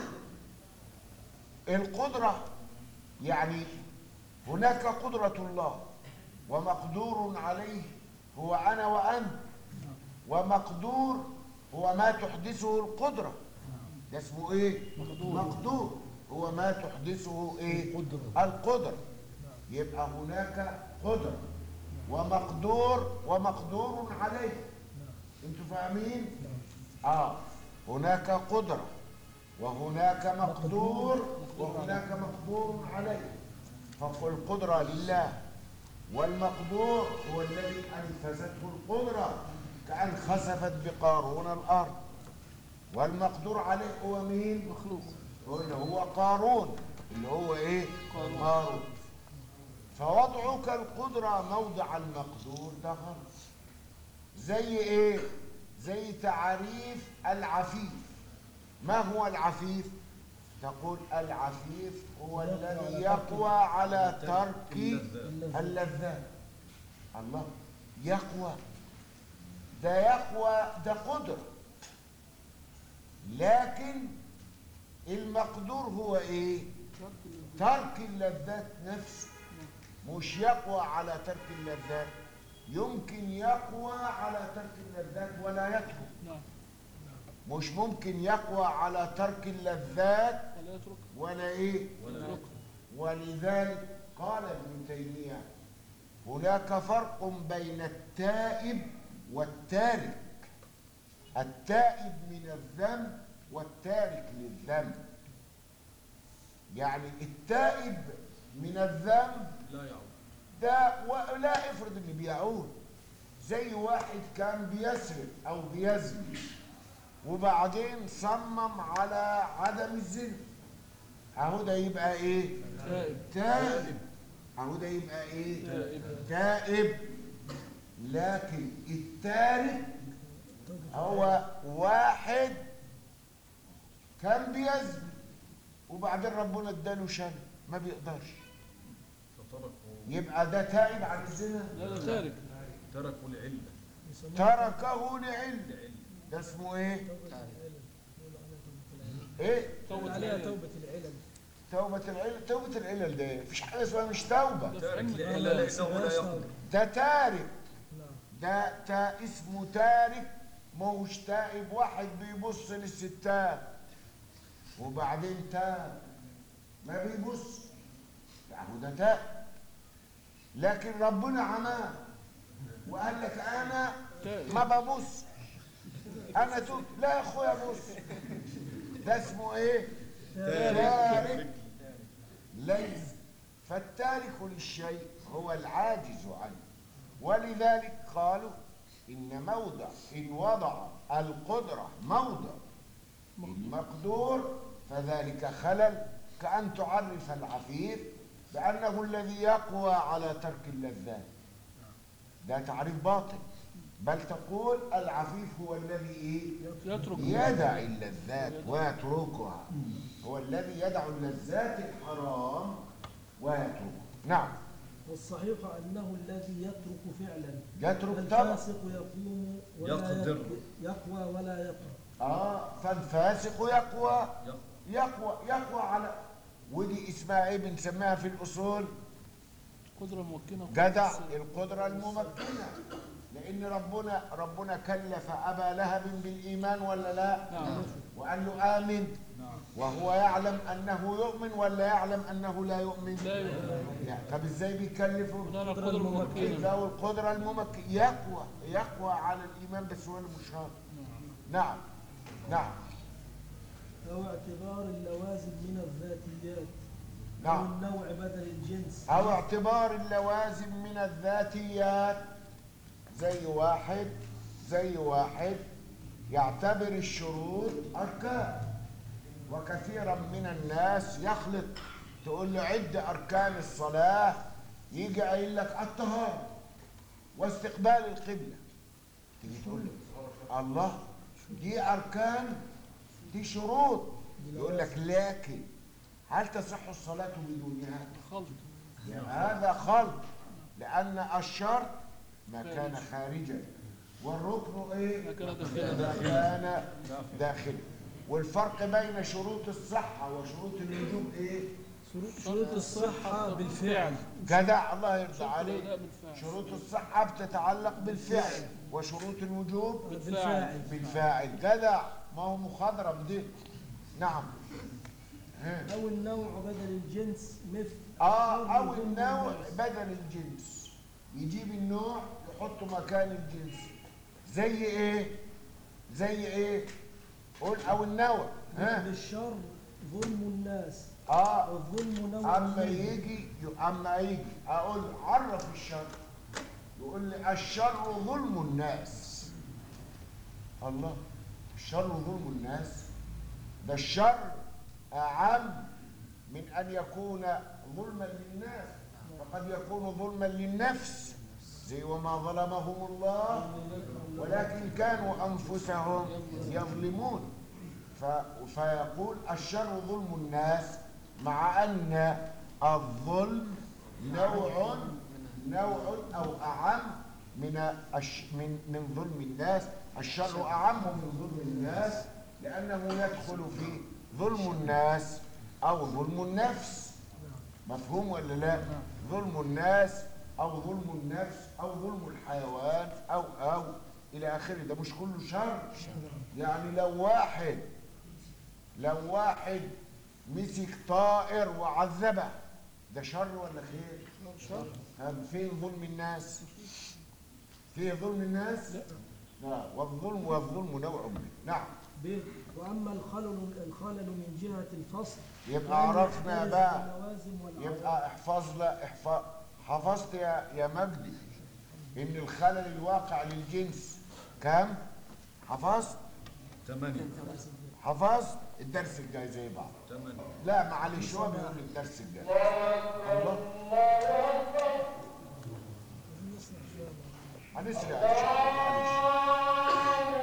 القدرة يعني هناك قدرة الله ومقدور عليه هو أنا وأنت ومقدور هو ما تحدثه القدرة ده اسمه ايه مقدور. مقدور هو ما تحدثه ايه القدرة. القدرة يبقى هناك قدرة ومقدور ومقدور عليه انتوا فاهمين اه هناك قدرة وهناك مقدور وهناك مقدور عليه فالقدرة لله والمقدور هو الذي أنفذته القدرة كأن خسفت بقارون الأرض والمقدور عليه هو مين؟ مخلوق هو اللي هو قارون اللي هو ايه؟ قارون. قارون فوضعك القدرة موضع المقدور ده غلط زي ايه؟ زي تعريف العفيف ما هو العفيف؟ تقول العفيف هو الذي يقوى على ترك اللذات الله يقوى ده يقوى ده قدرة لكن المقدور هو ايه ترك اللذات نفسه مش يقوى على ترك اللذات يمكن يقوى على ترك اللذات ولا يترك نعم مش ممكن يقوى على ترك اللذات ولا يترك ولا ايه يترك ولذلك قال ابن تيمية هناك فرق بين التائب والتارك التائب من الذنب والتارك للذنب يعني التائب من الذنب لا يعود ده ولا افرض اللي بيعود زي واحد كان بيسرق او بيزني وبعدين صمم على عدم الزنا اهو ده يبقى ايه تائب تائب اهو ده يبقى ايه تائب تائب لكن التارك هو واحد كان بيزني وبعدين ربنا اداله شن ما بيقدرش فتركوا يبقى ده تائب عن الزنا لا ده تارك تركوا العلة يسموه تركه لعلم العلة ده اسمه ايه توبة العلل يقولوا عليها توبة العلل ايه توبة عليها العلل. توبة العلل توبة العلل توبة العلل ده إيه؟ مفيش حاجة اسمها مش توبة ده في تارك علم العلة لا، لأنه اسمهاش لا توبة. يقدر ده تارك نعم ده تا اسمه تارك مش تائب واحد بيبص للستات وبعدين تاب ما بيبص يعني ده تائب لكن ربنا عماه وقال لك انا تائب. ما ببص انا توب لا يا اخويا بص ده اسمه ايه تارك ليس فالتارك للشيء هو العاجز عنه ولذلك قالوا إن موضع إن وضع القدرة موضع المقدور فذلك خلل كأن تعرف العفيف بأنه الذي يقوى على ترك اللذات ده تعريف باطل بل تقول العفيف هو الذي إيه؟ يترك يدع اللذات ويتركها هو الذي يدع اللذات الحرام ويتركها نعم والصحيح أنه الذي يترك فعلا يترك طبعا الفاسق يقوم ولا يقدر. يك- يقوى ولا يترك اه فالفاسق يقوى يقوى. يقوى يقوى على ودي اسمها ايه بنسميها في الاصول قدرة موكنة جدع القدره الممكنه لان ربنا ربنا كلف ابا لهب بالايمان ولا لا نعم وقال له امن نعم وهو يعلم انه يؤمن ولا يعلم انه لا يؤمن لا يؤمن لا طب ازاي بيكلفه هنا القدرة الموكنة له القدره الممكنه يقوى يقوى على الايمان بس هو اللي مش راضي نعم نعم أو اعتبار اللوازم من الذاتيات أو نعم النوع بدل الجنس أو اعتبار اللوازم من الذاتيات زي واحد زي واحد يعتبر الشروط أركان وكثيرا من الناس يخلط تقول له عد أركان الصلاة يجي قايل لك الطهارة واستقبال القبلة تيجي تقول له الله دي أركان دي شروط يقول لك لكن هل تصح الصلاة بدونها؟ خلط يعني هذا خلط لأن الشرط ما كان خارجا والركن إيه؟ ما كان داخلا. ما كان داخلا والفرق بين شروط الصحة وشروط الوجوب إيه؟ شروط- شروط الصحة بالفعل جدع الله يرضى شرط عليك الأداء بالفعل شروط الصحة بتتعلق بالفعل وشروط الوجوب بالفاعل بالفاعل جدع ما هو مخضرم دي نعم ها. أو النوع بدل الجنس مثل اه الشر او ضمن النوع الناس. بدل الجنس يجيب النوع يحطه مكان الجنس زي ايه زي ايه قول او النوع مثل ها الشر ظلم الناس اه والظلم نوع اما منه. يجي اما يجي اقول عرف الشر يقول لي الشر ظلم الناس الله الشر ظلم الناس ده الشر اعم من ان يكون ظلما للناس فقد يكون ظلما للنفس زي وما ظلمهم الله ولكن كانوا انفسهم يظلمون ف- فيقول الشر ظلم الناس مع ان الظلم نوع نوع او اعم من الش من من ظلم الناس الشر اعم من ظلم الناس لانه يدخل في ظلم الناس او ظلم النفس مفهوم ولا لا ظلم الناس او ظلم النفس او ظلم الحيوان او او الى اخره ده مش كله شر يعني لو واحد لو واحد مسك طائر وعذبه ده شر ولا خير شر طب فين ظلم الناس فيه ظلم الناس لا والظلم والظلم نوع منه نعم ب وأما الخلل الخلل من جهة الفصل يبقى عرفنا فإن بقى اللوازم والأعراض يبقى احفظ لا احفظ حفظت يا يا مجدي ان الخلل الواقع للجنس كام حفظت ثمانية حفظت الدرس الجاي زي بعض ثمانية لا معلش هو بيقول لي الدرس الجاي الله هنسرع ان شاء الله معلش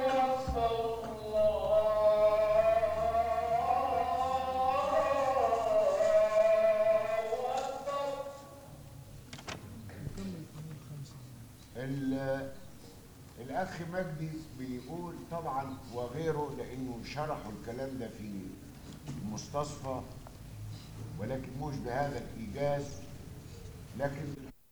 ال- الاخ مجدي بيقول طبعا وغيره لانه شرحوا الكلام ده في المستصفى ولكن مش بهذا الايجاز لكن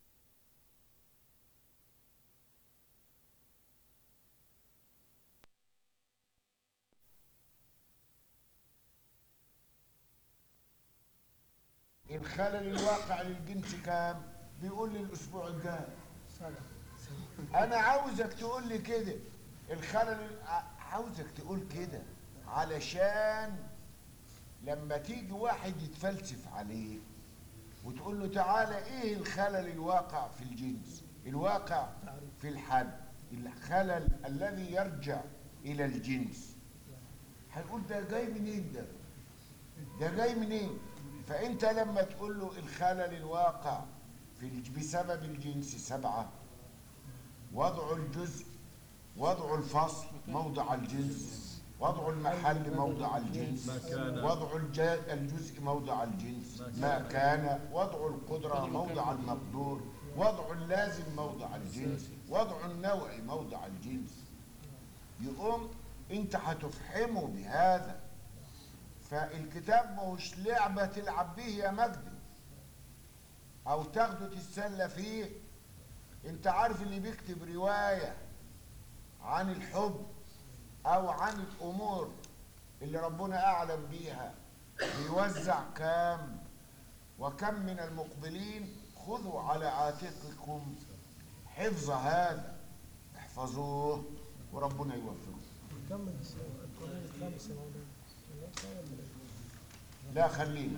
الخلل الواقع للجنس كام بيقول لي الاسبوع الجاي انا عاوزك تقول لي كده الخلل ع- عاوزك تقول كده علشان لما تيجي واحد يتفلسف عليك وتقول له تعالى ايه الخلل الواقع في الجنس الواقع في الحد الخلل الذي يرجع الى الجنس هيقول ده جاي منين ده ده جاي منين فانت لما تقول له الخلل الواقع في الج- بسبب الجنس سبعه وضع الجزء وضع الفصل موضع الجنس وضع المحل موضع الجنس ما كان. وضع الج- الجزء موضع الجنس ما كان وضع القدرة موضع المقدور وضع اللازم موضع الجنس وضع النوع موضع الجنس يقوم انت هتفهمه بهذا فالكتاب ماهوش لعبة تلعب به يا مجدي او تاخده تتسلى فيه انت عارف اللي بيكتب رواية عن الحب او عن الامور اللي ربنا اعلم بيها بيوزع كام وكم من المقبلين خذوا على عاتقكم حفظ هذا احفظوه وربنا يوفقكم نكمل القضية الخامسة يا مولانا الخامسة ولا إيه؟ لا خلينا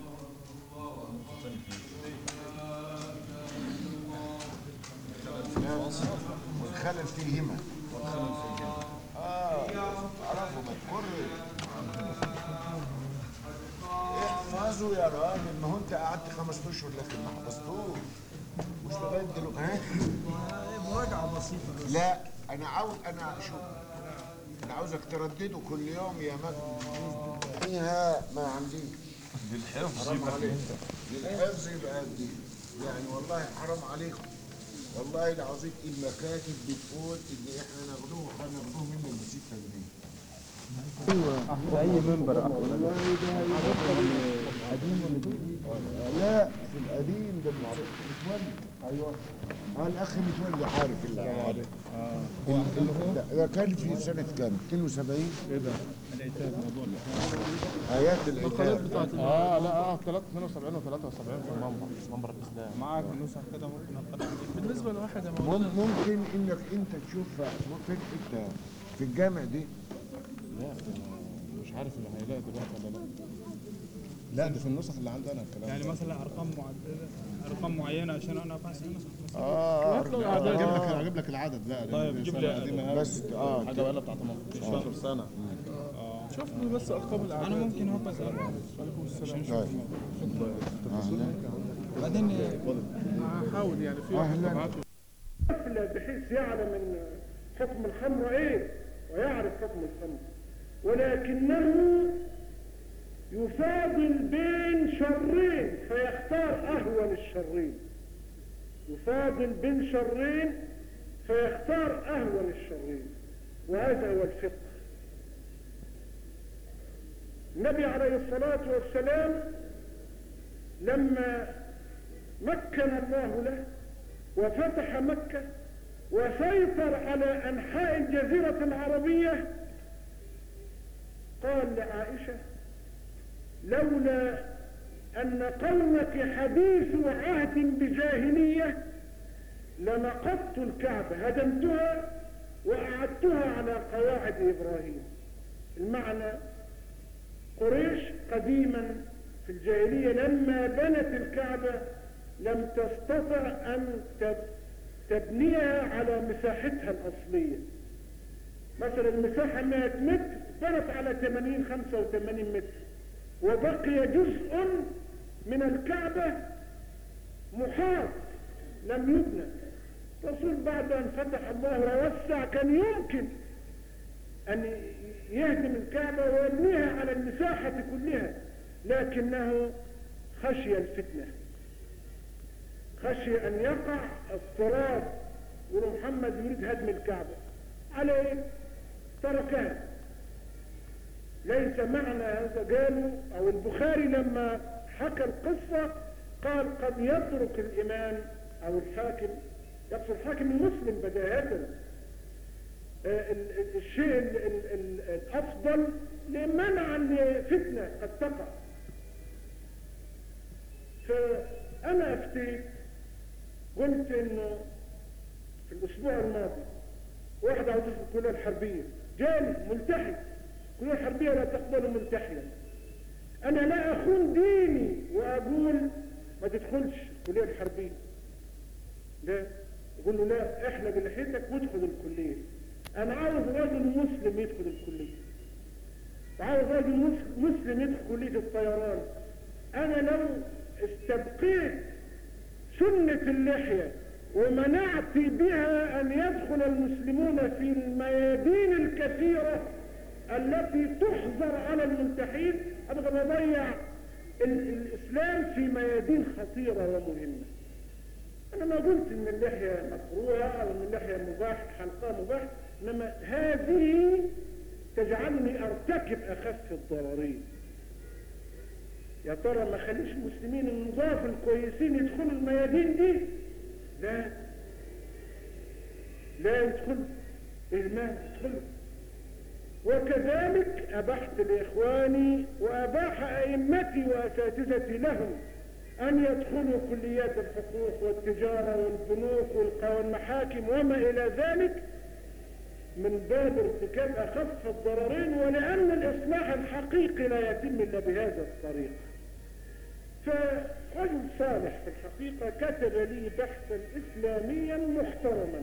والخلل فيهما اه عرفوا ما تقر احفظوا يا راجل ما هو انت قعدت خمس اشهر لكن ما حفظتوش مش لغايه دلوقتي ها مراجعة بسيطة بس لا انا عاوز انا شوف انا عاوزك تردده كل يوم يا مجدي فيها ما عنديش بالحفظ حرام عليك الحفظ يبقى قد ايه يعني والله حرام عليكم والله العظيم المكاتب بتقول ان احنا ناخدوه هناخدوه منه ب 6 جنيه لا في القديم ده متولي ايوه اه الاخ متولي عارف اللي عارف اه ده كان في سنه كام 72 ايه ده ايات العتاب اه لا اه 72 و 73 في المنبر منبر الاسلام معك نسخ كده ممكن اطلع بالنسبه لواحد يا مم- مولانا ممكن انك انت تشوفها ممكن انت في الجامع دي لا مش عارف اللي هيلاقي دلوقتي ولا لا لا ده في النسخ اللي عندنا الكلام يعني مثلا ارقام معدله ارقام معينه عشان انا ابحث عن نسخ مثلا اه ده هجيب لك هجيب لك العدد بقى لأن طيب، دي جيب سنة لي- قديمة بس اه حاجه بقى لها بتاع 18 سنه شوف لي بس ارقام الاعداد انا ممكن ابحث عليكم السلام طيب بعدين هحاول يعني في واحد أهلاً. بعته طفل بحيث يعلم ان حكم الخمر ايه ويعرف حكم الخمر ولكنه يفاضل بين شرين فيختار اهون الشرين يفاضل بين شرين فيختار اهون الشرين وهذا هو الفقه النبي عليه الصلاة والسلام لما مكن الله له وفتح مكة وسيطر على أنحاء الجزيرة العربية قال لعائشة لولا أن قومك حديث عهد بجاهلية لنقضت الكعبة هدمتها وأعدتها على قواعد إبراهيم المعنى قريش قديما في الجاهلية لما بنت الكعبة لم تستطع أن تب- تبنيها على مساحتها الأصلية مثلا المساحة 100 متر بنت على 80 85 متر وبقي جزء من الكعبة محاط لم يبنى الرسول بعد أن فتح الله ووسع كان يمكن أن يهدم الكعبة ويبنيها على المساحة كلها لكنه خشي الفتنة خشي أن يقع اضطراب يقول محمد يريد هدم الكعبة عليه تركها ليس معنى هذا قالوا أو البخاري لما حكى القصة قال قد يترك الإمام أو الحاكم يقصد الحاكم المسلم بداهة آه، ال- ال- الشيء ال- ال- ال- الأفضل لمنعا لفتنة قد تقع فأنا أفتيت قلت إنه في الأسبوع الماضي واحد عاوز يدخل الكلية الحربية جالي ملتحي الكلية الحربية لا تقبل ملتحيا أنا لا أخون ديني وأقول ما تدخلش الكلية الحربية لا يقول له لا احنا بلحيتك وادخل الكلية أنا عاوز راجل مسلم يدخل الكلية وعاوز راجل مس- مسلم يدخل كلية الطيران أنا لو استبقيت سنة اللحية ومنعت بها أن يدخل المسلمون في الميادين الكثيرة التي تحظر على الملتحين أبغى بضيع ال- الإسلام في ميادين خطيرة ومهمة أنا ما قلت إن اللحية مكروهة أو إن اللحية مباح حلقها مباح إنما هذه تجعلني أرتكب أخف الضررين يا ترى ما خليش المسلمين النضاف الكويسين يدخلوا الميادين دي لا لا يدخل ما يدخل وكذلك أبحت لإخواني وأباح أئمتي وأساتذتي لهم أن يدخلوا كليات الحقوق والتجارة والبنوك والق- والمحاكم وما إلى ذلك من باب ارتكاب أخف الضررين ولأن الإصلاح الحقيقي لا يتم إلا بهذا الطريق فرجل صالح في الحقيقة كتب لي بحثا إسلاميا محترما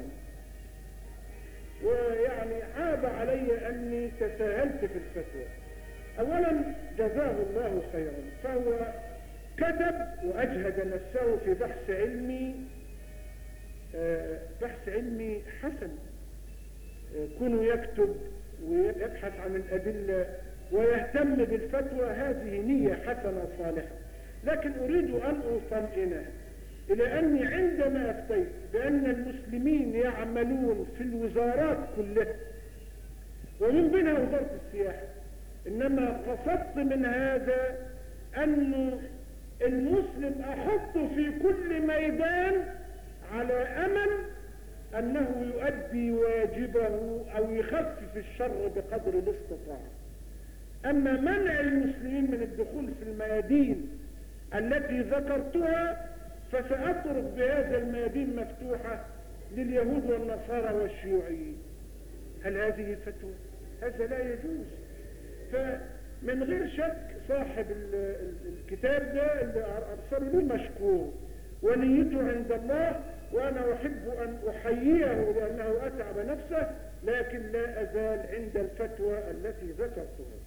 ويعني عاب علي أني تساهلت في الفتوى أولا جزاه الله خيرا فهو كتب وأجهد نفسه في بحث علمي آه، بحث علمي حسن آه، كونه يكتب ويبحث عن الأدلة ويهتم بالفتوى هذه نية حسنة صالحة لكن أريد أن أطمئنه إلى أني عندما أفتيت بأن المسلمين يعملون في الوزارات كلها ومن بينها وزارة السياحة إنما قصدت من هذا أنه المسلم أحطه في كل ميدان على أمل أنه يؤدي واجبه أو يخفف الشر بقدر الاستطاعة أما منع المسلمين من الدخول في الميادين التي ذكرتها فسأترك بهذا الميادين مفتوحة لليهود والنصارى والشيوعيين هل هذه فتوى؟ هذا لا يجوز فمن غير شك صاحب ال- ال- الكتاب ده اللي أرسله لي مشكور ونيته عند الله وأنا أحب أن أحييه لأنه أتعب نفسه لكن لا أزال عند الفتوى التي ذكرتها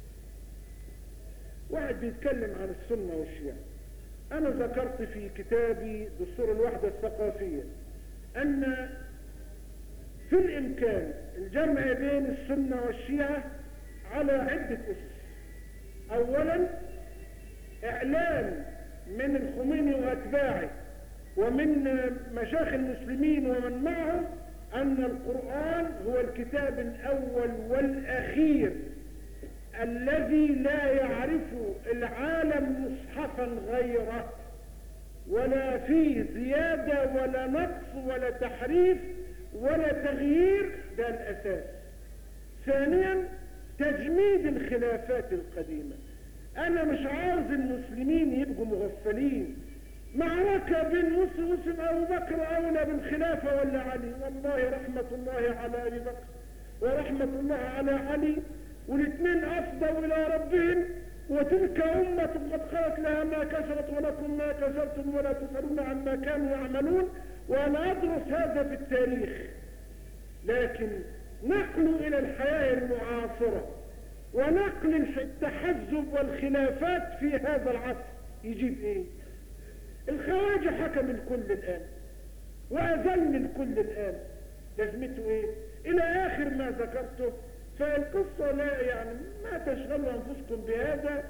واحد بيتكلم عن السنة والشيعة أنا ذكرت في كتابي دستور الوحدة الثقافية أن في الإمكان الجمع بين السنة والشيعة على عدة أسس أولا إعلان من الخميني وأتباعه ومن مشايخ المسلمين ومن معهم أن القرآن هو الكتاب الأول والأخير الذي لا يعرف العالم مصحفا غيره ولا فيه زيادة ولا نقص ولا تحريف ولا تغيير ده الأساس ثانيا تجميد الخلافات القديمة أنا مش عاوز المسلمين يبقوا مغفلين معركة بين مسلم مسلم أبو بكر أولى بالخلافة ولا علي والله رحمة الله على أبي بكر ورحمة الله على علي والاثنين أفضوا إلى ربهم وتلك أمة قد خلت لها ما كسبت ولكم ما كسبتم ولا تسألون عما كانوا يعملون وأنا أدرس هذا في التاريخ لكن نقل إلى الحياة المعاصرة ونقل التحزب والخلافات في هذا العصر يجيب إيه؟ الخواجة حكم الكل الآن وأذل الكل الآن لازمته إيه؟ إلى آخر ما ذكرته فالقصة لا يعني ما تشغلوا أنفسكم بهذا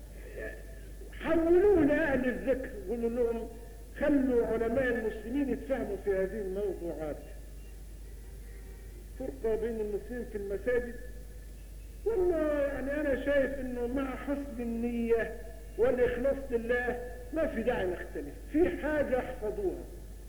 حولوه لأهل الذكر قولوا لهم خلوا علماء المسلمين يتفهموا في هذه الموضوعات فرقة بين المسلمين في المساجد والله يعني أنا شايف إنه مع حسن النية والإخلاص لله ما في داعي نختلف في حاجة احفظوها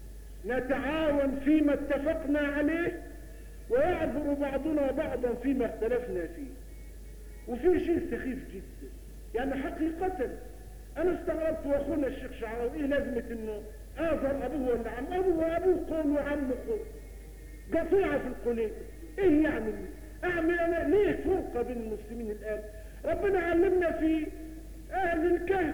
نتعاون فيما اتفقنا عليه ويعذر بعضنا بعضا فيما اختلفنا فيه وفي شيء سخيف جدا يعني حقيقة أنا استغربت وأخونا الشيخ شعراوي إيه لازمة إنه آذر أبوه ولا عم أبوه أبوه قول وعمه قول قطيعة في القليل إيه يعني أعمل أنا ليه فرقة بين المسلمين الآن ربنا علمنا في أهل الكهف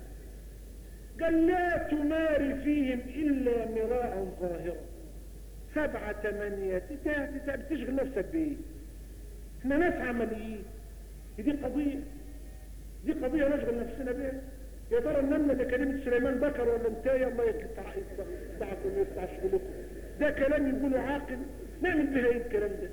قال لا تماري فيهم إلا مراء ظاهرا سبعة ثمانية تتا تتا بتشغل نفسك بإيه احنا ناس عمليين دي قضية دي قضية نشغل نفسنا بها يا ترى النملة اللي كلمة سليمان بكر ولا انتاي الله يقطع يقطعكم ويقطع شغلكم ده كلام يقوله عاقل نعمل بها ايه الكلام ده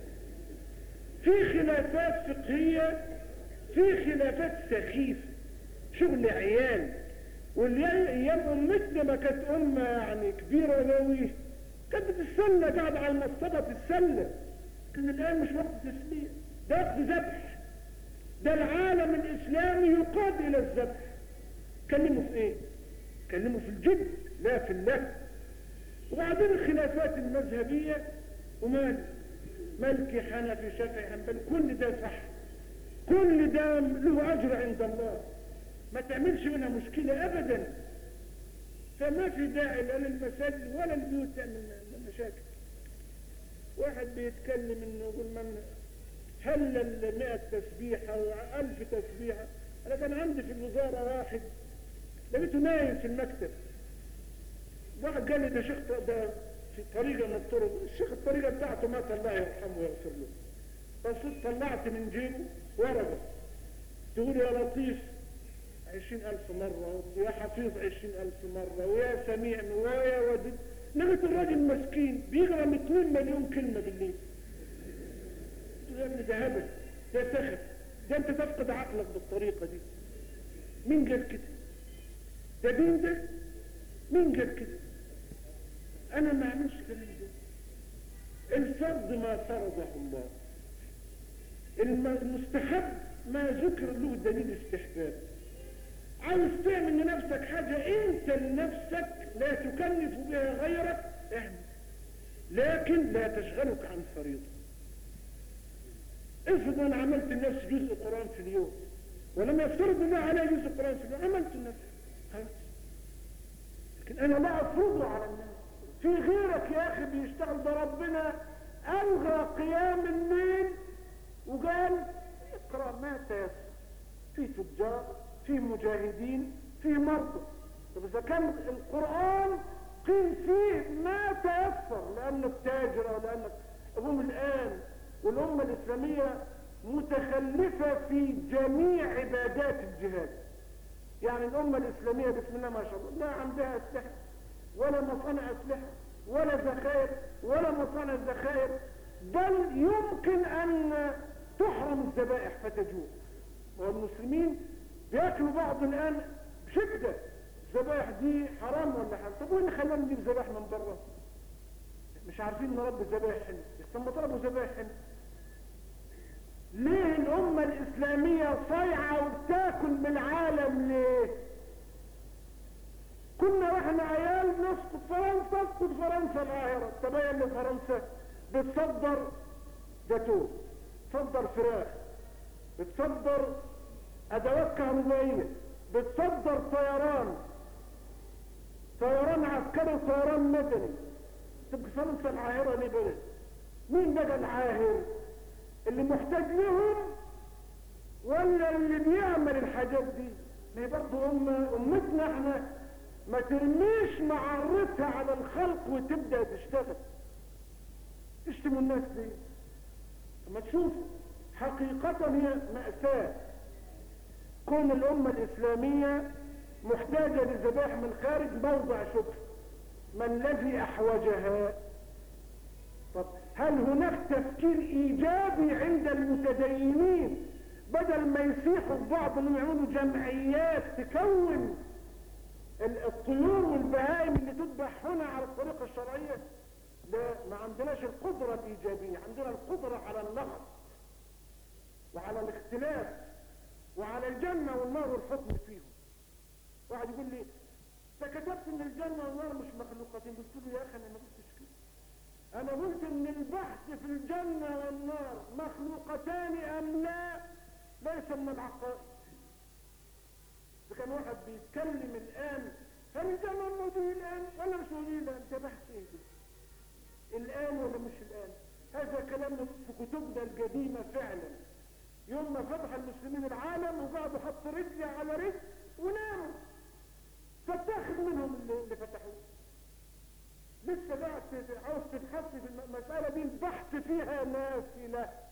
في خلافات فقهية في خلافات سخيفة شغل عيال والايام امتنا ما كانت امة يعني كبيرة قوي كانت بتتسلى قاعدة على المصطبة تتسلى لكن الان مش وقت تسلية ده وقت ذبح ده العالم الاسلامي يقاد الى الذبح كلموا في ايه كلموا في الجد لا في الله وبعدين الخلافات المذهبية ومال مالكي حنفي شافعي حنبلي كل ده صح كل ده له اجر عند الله ما تعملش منها مشكلة ابدا فما في داعي لا للمساجد ولا البيوت تعمل مشاكل واحد بيتكلم انه يقول من هلل 100 تسبيحة وألف تسبيحة أنا كان عندي في الوزارة واحد لقيته نايم في المكتب واحد قال لي ده شيخ ده في طريقة من الطرق الشيخ الطريقة بتاعته مات الله يرحمه ويغفر له بس طلعت من جيبه ورقة تقول يا لطيف عشرين ألف مرة ويا حفيظ عشرين ألف مرة ويا سميع ويا ودود لقيت الراجل مسكين بيقرا 200 مليون كلمة بالليل قلت له يا ابني ده هبل ده سخف ده انت تفقد عقلك بالطريقة دي مين قال كده ده دين ده مين قال كده انا ما اعملش الكلام ده الفرض ما فرضه الله الم- المستحب ما ذكر له دليل استحباب عاوز تعمل لنفسك حاجة انت لنفسك لا تكلف بها غيرك اعمل لكن لا تشغلك عن فريضة افرض انا عملت لنفسي جزء قرآن في اليوم ولم يفترض الله علي جزء قرآن في اليوم عملت لنفسي خلاص لكن انا لا افرضه على الناس في غيرك يا اخي بيشتغل ده ربنا الغى قيام الليل وقال اقرا ما تيسر في تجار في مجاهدين في مرضى طب اذا كان القران قيل فيه ما تيسر لانك تاجر او لانك هم الان والامه الاسلاميه متخلفه في جميع عبادات الجهاد يعني الأمة الإسلامية بسم الله ما شاء الله لا عندها أسلحة ولا مصانع أسلحة ولا ذخائر ولا مصانع ذخائر بل يمكن أن تحرم الذبائح فتجوع والمسلمين بياكلوا بعض الآن بشدة الذبائح دي حرام ولا حرام طب وين خلانا نجيب ذبائح من بره مش عارفين نربي ذبائح هنا طب ما طلبوا ذبائح هنا ليه الأمة الإسلامية صايعة وبتاكل من العالم ليه؟ كنا واحنا عيال نسقط فرنسا اسقط فرنسا القاهرة تبين ان فرنسا بتصدر جاتوه بتصدر فراخ بتصدر ادوات كهربائية بتصدر طيران طيران عسكري وطيران مدني تبقى فرنسا العاهرة ليه بلد مين بقى العاهر اللي محتاج لهم ولا اللي بيعمل الحاجات دي ما هي برضه أمة أمتنا احنا ما ترميش معرتها على الخلق وتبدأ تشتغل تشتموا الناس دي لما تشوف حقيقة هي مأساة كون الأمة الإسلامية محتاجة لذبائح من الخارج موضع شبه ما الذي أحوجها طب هل هناك تفكير ايجابي عند المتدينين بدل ما يسيحوا في بعض انهم يعملوا جمعيات تكون ال- الطيور والبهائم اللي تذبح هنا على الطريقة الشرعية لا ما عندناش القدرة الإيجابية عندنا القدرة على اللغط وعلى الاختلاف وعلى الجنة والنار والحكم فيهم واحد يقول لي انت كتبت ان الجنة والنار مش مخلوقتين قلت له يا اخي انا ما قلتش كده انا قلت ان البحث في الجنة والنار مخلوقتان ام لا ليس من العقائد اذا كان واحد بيتكلم الان هل الجنة موجودة الان ولا مش موجودة الان ده بحث ايه ده الان ولا مش الان هذا كلام في كتبنا القديمة فعلا يوم ما فتح المسلمين العالم وقعدوا حطوا رجل على رجل وناموا فتاخد منهم اللي, اللي فتحوه لسه بقى ت- عاوز تبحث في المسألة دي البحث فيها نافلة